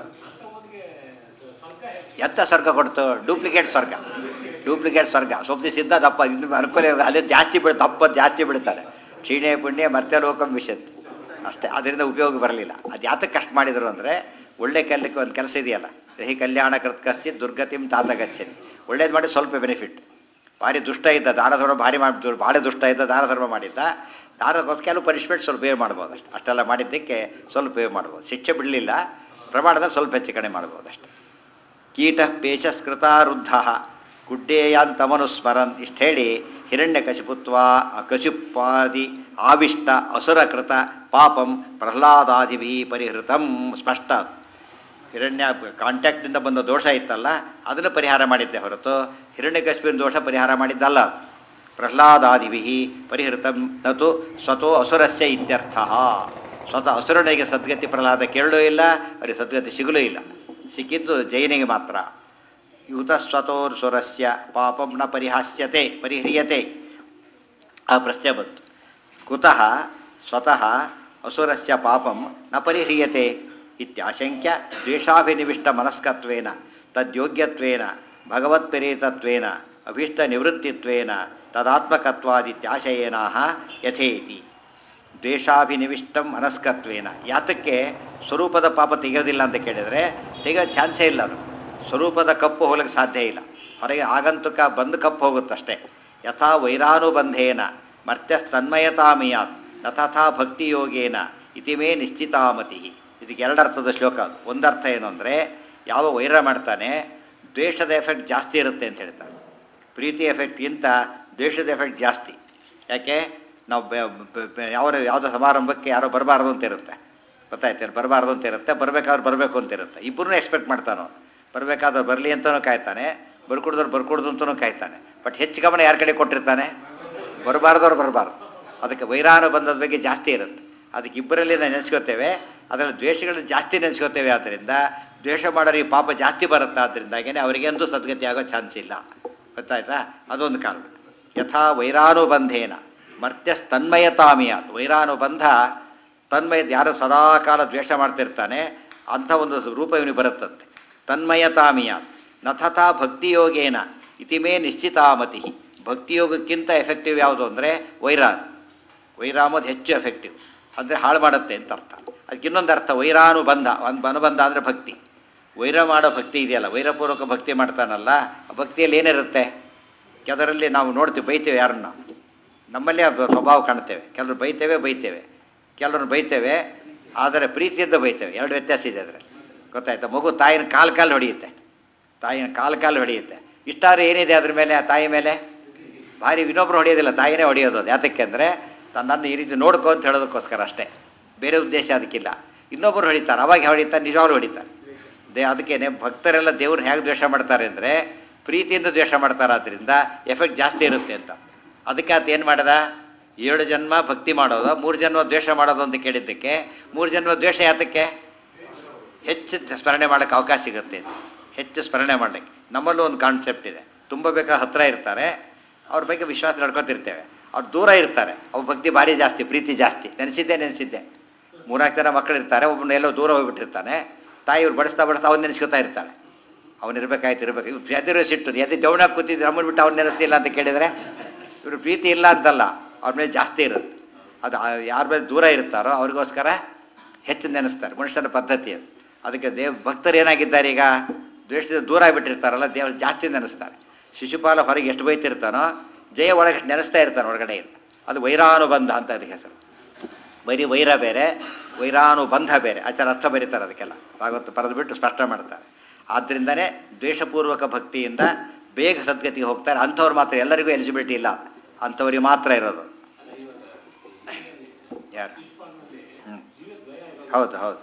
ಎತ್ತ ಸ್ವರ್ಗ ಕೊಡ್ತು ಡೂಪ್ಲಿಕೇಟ್ ಸ್ವರ್ಗ ಡೂಪ್ಲಿಕೇಟ್ ಸ್ವರ್ಗ ಸ್ವಲ್ಪ ಸಿದ್ಧ ದಪ್ಪ ಇನ್ನು ಅನುಕೂಲ ಅದೇ ಜಾಸ್ತಿ ಬೀಳ ದಪ್ಪ ಜಾಸ್ತಿ ಬೀಳ್ತಾರೆ ಕ್ಷೀಣೆ ಪುಣ್ಯ ಮತ್ತೆ ಲೋಕಂ ವಿಶಂತಿ ಅಷ್ಟೇ ಅದರಿಂದ ಉಪಯೋಗ ಬರಲಿಲ್ಲ ಅದು ಯಾತಕ್ಕೆ ಕಷ್ಟ ಮಾಡಿದರು ಅಂದರೆ ಒಳ್ಳೆ ಕೆಲಕ್ಕೆ ಒಂದು ಕೆಲಸ ಇದೆಯಲ್ಲ ರಹಿ ಕಲ್ಯಾಣ ಕೃತ್ ಕಶ್ಚಿತ್ ದುರ್ಗತಿಂ ತಾತ ಗಚ್ಚತಿ ಒಳ್ಳೇದು ಮಾಡಿ ಸ್ವಲ್ಪ ಬೆನಿಫಿಟ್ ಭಾರಿ ದುಷ್ಟ ಇದ್ದ ದಾನ ಧರ್ಮ ಭಾರಿ ಮಾಡಿ ಭಾಳ ದುಷ್ಟ ಇದ್ದ ದಾನ ಧರ್ಮ ಮಾಡಿದ್ದ ದಾನ ಕೆಲವು ಪನಿಷ್ಮೆಂಟ್ ಸ್ವಲ್ಪ ಪೇ ಮಾಡ್ಬೋದು ಅಷ್ಟೆ ಅಷ್ಟೆಲ್ಲ ಮಾಡಿದ್ದಕ್ಕೆ ಸ್ವಲ್ಪ ಪೇ ಮಾಡ್ಬೋದು ಶಿಕ್ಷೆ ಬಿಡಲಿಲ್ಲ ಪ್ರಮಾಣದಲ್ಲಿ ಸ್ವಲ್ಪ ಹೆಚ್ಚು ಕಡಿಮೆ ಮಾಡ್ಬೋದು ಅಷ್ಟೆ ಕೀಟ ಪೇಶಸ್ಕೃತಾರುದ್ಧ ಗುಡ್ಡೇಯಾಂತಮನುಸ್ಮರನ್ ಇಷ್ಟು ಹೇಳಿ ಹಿರಣ್ಯ ಕಶಿಪುತ್ವ ಕಶಿಪಾದಿ ಆವಿಷ್ಟ ಅಸುರಕೃತ ಪಾಪಂ ಪ್ರಹ್ಲಾದಾದಿಭಿ ಪರಿಹೃತಂ ಸ್ಪಷ್ಟ ಹಿರಣ್ಯ ಕಾಂಟ್ಯಾಕ್ಟಿಂದ ಬಂದ ದೋಷ ಇತ್ತಲ್ಲ ಅದನ್ನು ಪರಿಹಾರ ಮಾಡಿದ್ದೆ ಹೊರತು ಹಿರಣ್ಯಕಶ್ಮಿನ ದೋಷ ಪರಿಹಾರ ಮಾಡಿದ್ದಲ್ಲ ಅದು. ಪ್ರಹ್ಲಾದಾದಿಭಿ ಪರಿಹೃತಂ ನತು ಸ್ವತೋ ಅಸುರಸ್ಯ ಇತ್ಯರ್ಥ ಸ್ವತಃ ಅಸುರನಿಗೆ ಸದ್ಗತಿ ಪ್ರಹ್ಲಾದ ಕೇಳಲೂ ಇಲ್ಲ ಅವರಿಗೆ ಸದ್ಗತಿ ಸಿಗಲೂ ಇಲ್ಲ ಸಿಕ್ಕಿದ್ದು ಜೈನಿಗೆ ಮಾತ್ರ ಯುತ ಸ್ವತೋರ್ಸುರಸ್ಯ ಪಾಪಂ ನ ಪರಿಹಾಸ್ಯತೆ ಪರಿಹ್ರಿಯತೆ ಆ ಪ್ರಶ್ನೆ ಬಂತು ಕುತಃ ಸ್ವತಃ ಅಸುರಸ್ಯ ಪಾಪಂ ನ ಪರಿಹ್ರಿಯತೆ ಇತ್ಯಾಶಂಕ್ಯ ದ್ವೇಷಾಭಿನಿವಿಷ್ಟ ಮನಸ್ಕತ್ವೇನ ತದ್ಯೋಗ್ಯತ್ವೇನ ಭಗವತ್ಪ್ರೇರಿತತ್ವೇನ ಅಭೀಷ್ಟ ನಿವೃತ್ತಿತ್ವೇನ ತದಾತ್ಮಕತ್ವಾದಿತ್ಯಾಶಯೇನಾಹ ಯಥೇತಿ ದ್ವೇಷಾಭಿನಿವಿಷ್ಟಂ ಮನಸ್ಕತ್ವೇನ ಯಾತಕ್ಕೆ ಸ್ವರೂಪದ ಪಾಪ ತೆಗೆಯೋದಿಲ್ಲ ಅಂತ ಕೇಳಿದರೆ ತೆಗೆಯೋ ಚಾನ್ಸೇ ಇಲ್ಲ ಅದು ಸ್ವರೂಪದ ಕಪ್ಪು ಹೋಗಲಿಕ್ಕೆ ಸಾಧ್ಯ ಇಲ್ಲ ಹೊರಗೆ ಆಗಂತುಕ ಬಂದು ಕಪ್ಪು ಹೋಗುತ್ತಷ್ಟೇ ಯಥಾ ವೈರಾನುಬಂಧೇನ ಮರ್ತ್ಯಸ್ತನ್ಮಯತಾಮಿಯಾತ್ ನ ತಥಾ ಭಕ್ತಿಯೋಗೇನ ಇತಿ ಮೇ ನಿಶ್ಚಿತಾಮತಿ ಇದಕ್ಕೆ ಎರಡರ್ಥದ ಶ್ಲೋಕ ಅದು ಒಂದರ್ಥ ಏನು ಅಂದರೆ ಯಾವ ವೈರ ಮಾಡ್ತಾನೆ ದ್ವೇಷದ ಎಫೆಕ್ಟ್ ಜಾಸ್ತಿ ಇರುತ್ತೆ ಅಂತ ಹೇಳ್ತಾರೆ ಪ್ರೀತಿ ಎಫೆಕ್ಟ್ಗಿಂತ ದ್ವೇಷದ ಎಫೆಕ್ಟ್ ಜಾಸ್ತಿ ಯಾಕೆ ನಾವು ಬೆ- ಬೆ- ಬೆ- ಯಾವ ಯಾವುದೋ ಸಮಾರಂಭಕ್ಕೆ ಯಾರೋ ಬರಬಾರ್ದು ಅಂತ ಇರುತ್ತೆ ಗೊತ್ತಾಯ್ತು ಬರಬಾರ್ದು ಅಂತ ಇರುತ್ತೆ ಬರಬೇಕಾದ್ರೆ ಬರಬೇಕು ಅಂತ ಇರುತ್ತೆ ಇಬ್ಬರೂ ಎಕ್ಸ್ಪೆಕ್ಟ್ ಮಾಡ್ತಾನೋ ಬರಬೇಕಾದ್ರೆ ಬರಲಿ ಅಂತಲೂ ಕಾಯ್ತಾನೆ ಬರ್ಕೊಡ್ದವ್ರು ಬರ್ಕೊಡ್ದು ಅಂತಲೂ ಕಾಯ್ತಾನೆ ಬಟ್ ಹೆಚ್ಚು ಗಮನ ಯಾರ ಕಡೆ ಕೊಟ್ಟಿರ್ತಾನೆ ಬರಬಾರ್ದವ್ರು ಬರಬಾರ್ದು ಅದಕ್ಕೆ ವೈರಾಣು ಬಂದದ ಬಗ್ಗೆ ಜಾಸ್ತಿ ಇರುತ್ತೆ ಅದಕ್ಕೆ ಇಬ್ಬರಲ್ಲಿ ನಾವು ನೆನೆಸ್ಕೋತೇವೆ ಅದರಲ್ಲಿ ದ್ವೇಷಗಳು ಜಾಸ್ತಿ ನೆನೆಸ್ಕೋತೇವೆ ಆದ್ದರಿಂದ ದ್ವೇಷ ಮಾಡೋರಿಗೆ ಪಾಪ ಜಾಸ್ತಿ ಬರುತ್ತೆ ಆದ್ದರಿಂದಾಗೇ ಅವರಿಗೆಂದೂ ಸದ್ಗತಿ ಆಗೋ ಚಾನ್ಸ್ ಇಲ್ಲ ಗೊತ್ತಾಯ್ತಾ ಅದೊಂದು ಕಾರಣ ಯಥಾ ವೈರಾನುಬಂಧೇನ ಮರ್ತ್ಯಸ್ತನ್ಮಯತಾಮಿಯ ವೈರಾನುಬಂಧ ತನ್ಮಯ ಯಾರು ಸದಾಕಾಲ ದ್ವೇಷ ಮಾಡ್ತಿರ್ತಾನೆ ಅಂಥ ಒಂದು ರೂಪ ಇವನಿಗೆ ಬರುತ್ತಂತೆ ತನ್ಮಯತಾಮಿಯ ನಥತಾ ಭಕ್ತಿಯೋಗೇನ ಇತಿಮೇ ನಿಶ್ಚಿತಾಮತಿ ಭಕ್ತಿಯೋಗಕ್ಕಿಂತ ಎಫೆಕ್ಟಿವ್ ಯಾವುದು ಅಂದರೆ ವೈರಾನ್ ವೈರಾಮದು ಹೆಚ್ಚು ಎಫೆಕ್ಟಿವ್ ಅಂದರೆ ಹಾಳು ಮಾಡುತ್ತೆ ಅಂತ ಅರ್ಥ ಅದಕ್ಕೆ ಇನ್ನೊಂದು ಅರ್ಥ ವೈರಾನುಬಂಧ ಒಂದು ಅನುಬಂಧ ಅಂದರೆ ಭಕ್ತಿ ವೈರ ಮಾಡೋ ಭಕ್ತಿ ಇದೆಯಲ್ಲ ವೈರಪೂರ್ವಕ ಭಕ್ತಿ ಮಾಡ್ತಾನಲ್ಲ ಆ ಭಕ್ತಿಯಲ್ಲಿ ಏನಿರುತ್ತೆ ಕೆಲವರಲ್ಲಿ ನಾವು ನೋಡ್ತೀವಿ ಬೈತೇವೆ ಯಾರನ್ನ ನಮ್ಮಲ್ಲೇ ಆ ಸ್ವಭಾವ ಕಾಣ್ತೇವೆ ಕೆಲವರು ಬೈತೇವೆ ಬೈತೇವೆ ಕೆಲವರು ಬೈತೇವೆ ಆದರೆ ಪ್ರೀತಿಯಿಂದ ಬೈತೇವೆ ಎರಡು ವ್ಯತ್ಯಾಸ ಇದೆ ಅದರಲ್ಲಿ ಗೊತ್ತಾಯ್ತಾ ಮಗು ತಾಯಿನ ಕಾಲು ಕಾಲು ಹೊಡೆಯುತ್ತೆ ತಾಯಿನ ಕಾಲು ಕಾಲು ಹೊಡೆಯುತ್ತೆ ಇಷ್ಟಾದ್ರೆ ಏನಿದೆ ಅದ್ರ ಮೇಲೆ ಆ ತಾಯಿ ಮೇಲೆ ಭಾರಿ ಇನ್ನೊಬ್ರು ಹೊಡೆಯೋದಿಲ್ಲ ತಾಯಿನೇ ಹೊಡೆಯೋದು ಅದು ಯಾತಕ್ಕೆ ಅಂದರೆ ತನ್ನನ್ನು ಈ ರೀತಿ ನೋಡ್ಕೊ ಅಂತ ಹೇಳೋದಕ್ಕೋಸ್ಕರ ಅಷ್ಟೇ ಬೇರೆ ಉದ್ದೇಶ ಅದಕ್ಕಿಲ್ಲ ಇನ್ನೊಬ್ಬರು ಹೊಡಿತಾರೆ ಅವಾಗ ಹೊಡಿತಾರೆ ನಿಜವಾಗ್ಲೂ ಹೊಡಿತಾರೆ ದೇ ಅದಕ್ಕೇನೆ ಭಕ್ತರೆಲ್ಲ ದೇವ್ರು ಹೇಗೆ ದ್ವೇಷ ಮಾಡ್ತಾರೆ ಅಂದರೆ ಪ್ರೀತಿಯಿಂದ ದ್ವೇಷ ಮಾಡ್ತಾರೆ ಆದ್ದರಿಂದ ಎಫೆಕ್ಟ್ ಜಾಸ್ತಿ ಇರುತ್ತೆ ಅಂತ ಅದಕ್ಕೆ ಆತ ಏನು ಮಾಡ್ದ ಏಳು ಜನ್ಮ ಭಕ್ತಿ ಮಾಡೋದು ಮೂರು ಜನ್ಮ ದ್ವೇಷ ಮಾಡೋದು ಅಂತ ಕೇಳಿದ್ದಕ್ಕೆ ಮೂರು ಜನ್ಮ ದ್ವೇಷ ಯಾತಕ್ಕೆ ಹೆಚ್ಚು ಸ್ಮರಣೆ ಮಾಡೋಕ್ಕೆ ಅವಕಾಶ ಸಿಗುತ್ತೆ ಹೆಚ್ಚು ಸ್ಮರಣೆ ಮಾಡಲಿಕ್ಕೆ ನಮ್ಮಲ್ಲೂ ಒಂದು ಕಾನ್ಸೆಪ್ಟ್ ಇದೆ ತುಂಬ ಬೇಕಾದ ಹತ್ತಿರ ಇರ್ತಾರೆ ಅವ್ರ ಬಗ್ಗೆ ವಿಶ್ವಾಸ ನಡ್ಕೊತಿರ್ತೇವೆ ಅವ್ರು ದೂರ ಇರ್ತಾರೆ ಅವ್ರ ಭಕ್ತಿ ಭಾರಿ ಜಾಸ್ತಿ ಪ್ರೀತಿ ಜಾಸ್ತಿ ನೆನೆಸಿದ್ದೆ ನೆನೆಸಿದ್ದೆ ಮೂರ್ನಾಲ್ಕು ಜನ ಮಕ್ಕಳು ಇರ್ತಾರೆ ಒಬ್ಬನ ಎಲ್ಲೋ ದೂರ ಹೋಗ್ಬಿಟ್ಟಿರ್ತಾನೆ ತಾಯಿ ಇವ್ರು ಬಡಿಸ್ತಾ ಬಡಿಸ್ತಾ ಅವ್ನು ನೆನೆಸ್ಕೊತಾ ಇರ್ತಾಳೆ ಅವ್ನು ಇರಬೇಕಾಯ್ತು ಇರಬೇಕು ಇವ್ರು ಎದಿರೋ ಸಿಟ್ಟು ಎದ್ದು ಡೌನಾಗಿ ಕೂತಿದ್ರು ನಮ್ಮನ್ನು ಬಿಟ್ಟು ಅವ್ನು ನೆನೆಸ್ತಿಲ್ಲ ಅಂತ ಕೇಳಿದರೆ ಇವರು ಪ್ರೀತಿ ಇಲ್ಲ ಅಂತಲ್ಲ ಅವ್ರ ಮೇಲೆ ಜಾಸ್ತಿ ಇರುತ್ತೆ ಅದು ಯಾರ ಮೇಲೆ ದೂರ ಇರ್ತಾರೋ ಅವ್ರಿಗೋಸ್ಕರ ಹೆಚ್ಚು ನೆನೆಸ್ತಾರೆ ಮನುಷ್ಯನ ಪದ್ಧತಿ ಅದು ಅದಕ್ಕೆ ದೇವ್ ಭಕ್ತರು ಏನಾಗಿದ್ದಾರೆ ಈಗ ದ್ವೇಷದಿಂದ ದೂರ ಆಗಿಬಿಟ್ಟಿರ್ತಾರಲ್ಲ ದೇವರು ಜಾಸ್ತಿ ನೆನೆಸ್ತಾರೆ ಶಿಶುಪಾಲ ಹೊರಗೆ ಎಷ್ಟು ಬೈತಿರ್ತಾನೋ ಜಯ ಒಳಗೆ ನೆನೆಸ್ತಾ ಇರ್ತಾನೆ ಒಳಗಡೆಯಿಂದ ಅದು ವೈರಾನುಬಂಧ ಅಂತ ಅದಕ್ಕೆ ಹೆಸರು ಬರೀ ವೈರ ಬೇರೆ ವೈರಾನುಬಂಧ ಬೇರೆ ಆಚಾರ ಅರ್ಥ ಬರೀತಾರೆ ಅದಕ್ಕೆಲ್ಲ ಭಾಗವತ ಬರೆದು ಬಿಟ್ಟು ಸ್ಪಷ್ಟ ಮಾಡ್ತಾರೆ ಆದ್ದರಿಂದನೇ ದ್ವೇಷಪೂರ್ವಕ ಭಕ್ತಿಯಿಂದ ಬೇಗ ಸದ್ಗತಿಗೆ ಹೋಗ್ತಾರೆ ಅಂಥವ್ರು ಮಾತ್ರ ಎಲ್ಲರಿಗೂ ಎಲಿಜಿಬಿಲಿಟಿ ಇಲ್ಲ ಅಂಥವ್ರಿಗೆ ಮಾತ್ರ ಇರೋದು ಯಾರು ಹ್ಞೂ ಹೌದು ಹೌದು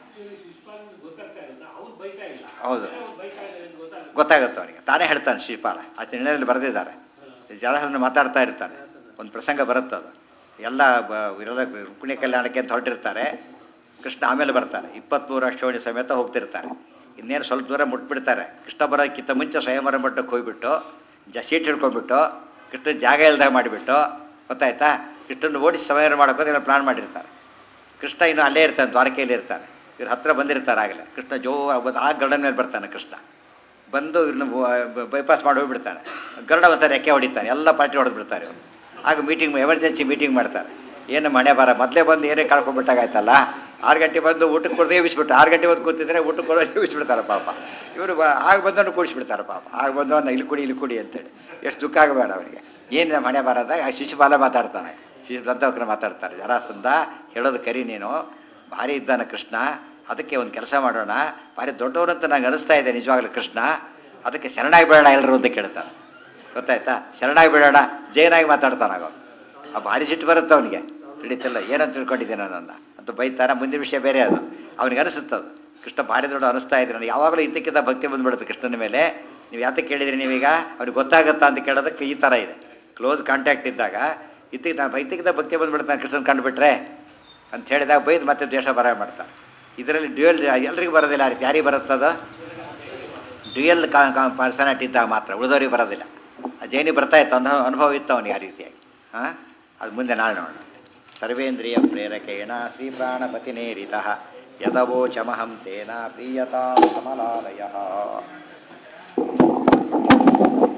ಹೌದು ಗೊತ್ತಾಗುತ್ತೆ ಅವನಿಗೆ ತಾನೇ ಹೇಳ್ತಾನೆ ಶ್ರೀಪಾಲ ಆ ಚಿಣ್ಣಲ್ಲಿ ಬರೆದಿದ್ದಾರೆ ಜಲಹರನ್ನು ಮಾತಾಡ್ತಾ ಇರ್ತಾನೆ ಒಂದು ಪ್ರಸಂಗ ಬರುತ್ತೆ ಅದು ಎಲ್ಲ ಬ- ಇವರೆಲ್ಲ ರುಕ್ಮಿಣಿ ಕಲ್ಯಾಣಕ್ಕೆ ಅಂತ ಹೊರಟಿರ್ತಾರೆ ಕೃಷ್ಣ ಆಮೇಲೆ ಬರ್ತಾನೆ ಇಪ್ಪತ್ತ್ಮೂರು ಅಷ್ಟೋಣಿ ಸಮೇತ ಹೋಗ್ತಿರ್ತಾರೆ ಇನ್ನೇನು ಸ್ವಲ್ಪ ದೂರ ಮುಟ್ಬಿಡ್ತಾರೆ ಕೃಷ್ಣ ಬರೋಕ್ಕಿಂತ ಮುಂಚೆ ಸ್ವಯಂವರ ಮಟ್ಟಕ್ಕೆ ಹೋಗ್ಬಿಟ್ಟು ಜ ಸೀಟ್ ಹಿಡ್ಕೊಂಡ್ಬಿಟ್ಟು ಕೃಷ್ಣ ಜಾಗ ಇಲ್ದಾಗ ಮಾಡಿಬಿಟ್ಟು ಗೊತ್ತಾಯ್ತಾ ಕೃಷ್ಣನ ಓಡಿಸಿ ಸ್ವಯಂವರ ಮಾಡೋಕೆ ಪ್ಲಾನ್ ಮಾಡಿರ್ತಾರೆ ಕೃಷ್ಣ ಇನ್ನು ಅಲ್ಲೇ ಇರ್ತಾನೆ ದ್ವಾರಕೆಯಲ್ಲಿ ಇರ್ತಾನೆ ಇವ್ರ ಹತ್ರ ಬಂದಿರ್ತಾರೆ ಆಗಲೇ ಕೃಷ್ಣ ಜೋ ಆ ಗರುಡನ ಮೇಲೆ ಬರ್ತಾನೆ ಕೃಷ್ಣ ಬಂದು ಇವ್ರನ್ನ ಬೈಪಾಸ್ ಮಾಡಿ ಹೋಗ್ಬಿಡ್ತಾನೆ ಗರುಡ ಮತ್ತೆ ರೆಕ್ಕೆ ಹೊಡಿತಾನೆ ಎಲ್ಲ ಪಾರ್ಟಿ ಹೊಡೆದು ಬಿಡ್ತಾರೆ ಇವ್ರು ಆಗ ಮೀಟಿಂಗ್ ಎಮರ್ಜೆನ್ಸಿ ಮೀಟಿಂಗ್ ಮಾಡ್ತಾರೆ ಏನು ಮನೆ ಬರ ಮೊದಲೇ ಬಂದು ಏನೇ ಕಳ್ಕೊಂಡ್ಬಿಟ್ಟಾಗಾಯ್ತಲ್ಲ ಆರು ಗಂಟೆ ಬಂದು ಊಟಕ್ಕೆ ಕೊಡದೆ ಎಬ್ಬಿಸ್ಬಿಟ್ಟು ಆರು ಗಂಟೆ ಬಂದು ಕೂತಿದ್ರೆ ಊಟಕ್ಕೆ ಕೊಡೋದು ಎಬ್ಬಿಸ್ಬಿಡ್ತಾರೆ ಪಾಪ ಇವರು ಆಗ ಬಂದವನು ಕೂಡಿಸ್ಬಿಡ್ತಾರೆ ಪಾಪ ಆಗ ಬಂದವನ್ನ ಇಲ್ಲಿ ಕುಡಿ ಇಲ್ಲಿ ಕುಡಿ ಅಂತೇಳಿ ಎಷ್ಟು ದುಃಖ ಆಗಬೇಡ ಅವರಿಗೆ ಏನು ಮನೆ ಬರೋದಾಗ ಆ ಶಿಶುಪಾಲ ಮಾತಾಡ್ತಾನೆ ಶಿಶು ದಂತವಕ್ರ ಮಾತಾಡ್ತಾರೆ ಜರಾಸಂದ ಹೇಳೋದು ಕರಿ ನೀನು ಭಾರಿ ಇದ್ದಾನೆ ಕೃಷ್ಣ ಅದಕ್ಕೆ ಒಂದು ಕೆಲಸ ಮಾಡೋಣ ಭಾರಿ ದೊಡ್ಡವರಂತ ನಂಗೆ ಅನಿಸ್ತಾ ಇದೆ ನಿಜವಾಗ್ಲೂ ಕೃಷ್ಣ ಅದಕ್ಕೆ ಶರಣಾಗಿ ಬೇಡ ಎಲ್ಲರೂ ಅಂತ ಕೇಳ್ತಾನೆ ಗೊತ್ತಾಯ್ತಾ ಶರಣಾಗಿ ಬಿಡೋಣ ಜೈನಾಗಿ ಮಾತಾಡ್ತಾನಾಗ ಆ ಭಾರಿ ಸಿಟ್ಟು ಬರುತ್ತೆ ಅವನಿಗೆ ತಿಳಿತಿಲ್ಲ ಏನಂತ ತಿಳ್ಕೊಂಡಿದ್ದೆ ನನ್ನ ಅಂತ ಬೈತಾನ ಮುಂದಿನ ವಿಷಯ ಬೇರೆ ಅದು ಅವನಿಗೆ ಅನಿಸುತ್ತೆ ಅದು ಕೃಷ್ಣ ಭಾರಿ ದೊಡ್ಡ ಅನಿಸ್ತಾ ಇದ್ರೆ ನನಗೆ ಯಾವಾಗಲೂ ಇದ್ದಕ್ಕಿಂತ ಭಕ್ತಿ ಬಂದ್ಬಿಡುತ್ತೆ ಕೃಷ್ಣನ ಮೇಲೆ ನೀವು ಯಾತಕ್ಕೆ ಕೇಳಿದ್ರಿ ನೀವೀಗ ಅವ್ರಿಗೆ ಗೊತ್ತಾಗುತ್ತಾ ಅಂತ ಕೇಳೋದಕ್ಕೆ ಈ ಥರ ಇದೆ ಕ್ಲೋಸ್ ಕಾಂಟ್ಯಾಕ್ಟ್ ಇದ್ದಾಗ ಇದ್ದಕ್ಕೆ ನಾನು ಇದ್ದಕ್ಕಿಂತ ಭಕ್ತಿ ಬಂದ್ಬಿಡುತ್ತೆ ನಾನು ಕೃಷ್ಣನ್ ಕಂಡುಬಿಟ್ರೆ ಅಂತ ಹೇಳಿದಾಗ ಬೈದು ಮತ್ತೆ ದ್ವೇಷ ಬರ ಮಾಡ್ತಾರೆ ಇದರಲ್ಲಿ ಡ್ಯೂಯಲ್ ಎಲ್ರಿಗೂ ಬರೋದಿಲ್ಲ ಆ ರೀತಿ ಯಾರಿಗೆ ಬರುತ್ತದು ಡ್ಯೂಯಲ್ ಪರ್ಸನಾಲಿಟಿ ಇದ್ದಾಗ ಮಾತ್ರ ಉಳಿದವ್ರಿಗೆ ಬರೋದಿಲ್ಲ ಆ ಜೈನಿ ಬರ್ತಾ ಇತ್ತು ಅನುಭವ ಅನುಭವ ಇತ್ತು ಅವನಿಗೆ ಆ ರೀತಿಯಾಗಿ ಹಾಂ ಅದು ಮುಂದೆ ನಾಳೆ ನೋಡೋಣ ಸರ್ವೇಂದ್ರಿಯ ಪ್ರೇರಕೇಣ ಶ್ರೀ ಪ್ರಾಣಪತಿನೇರಿತ ಯದವೋಚಮಹಂ ತೇನ ಪ್ರೀಯತಾಂ ಕಮಲಾಲಯ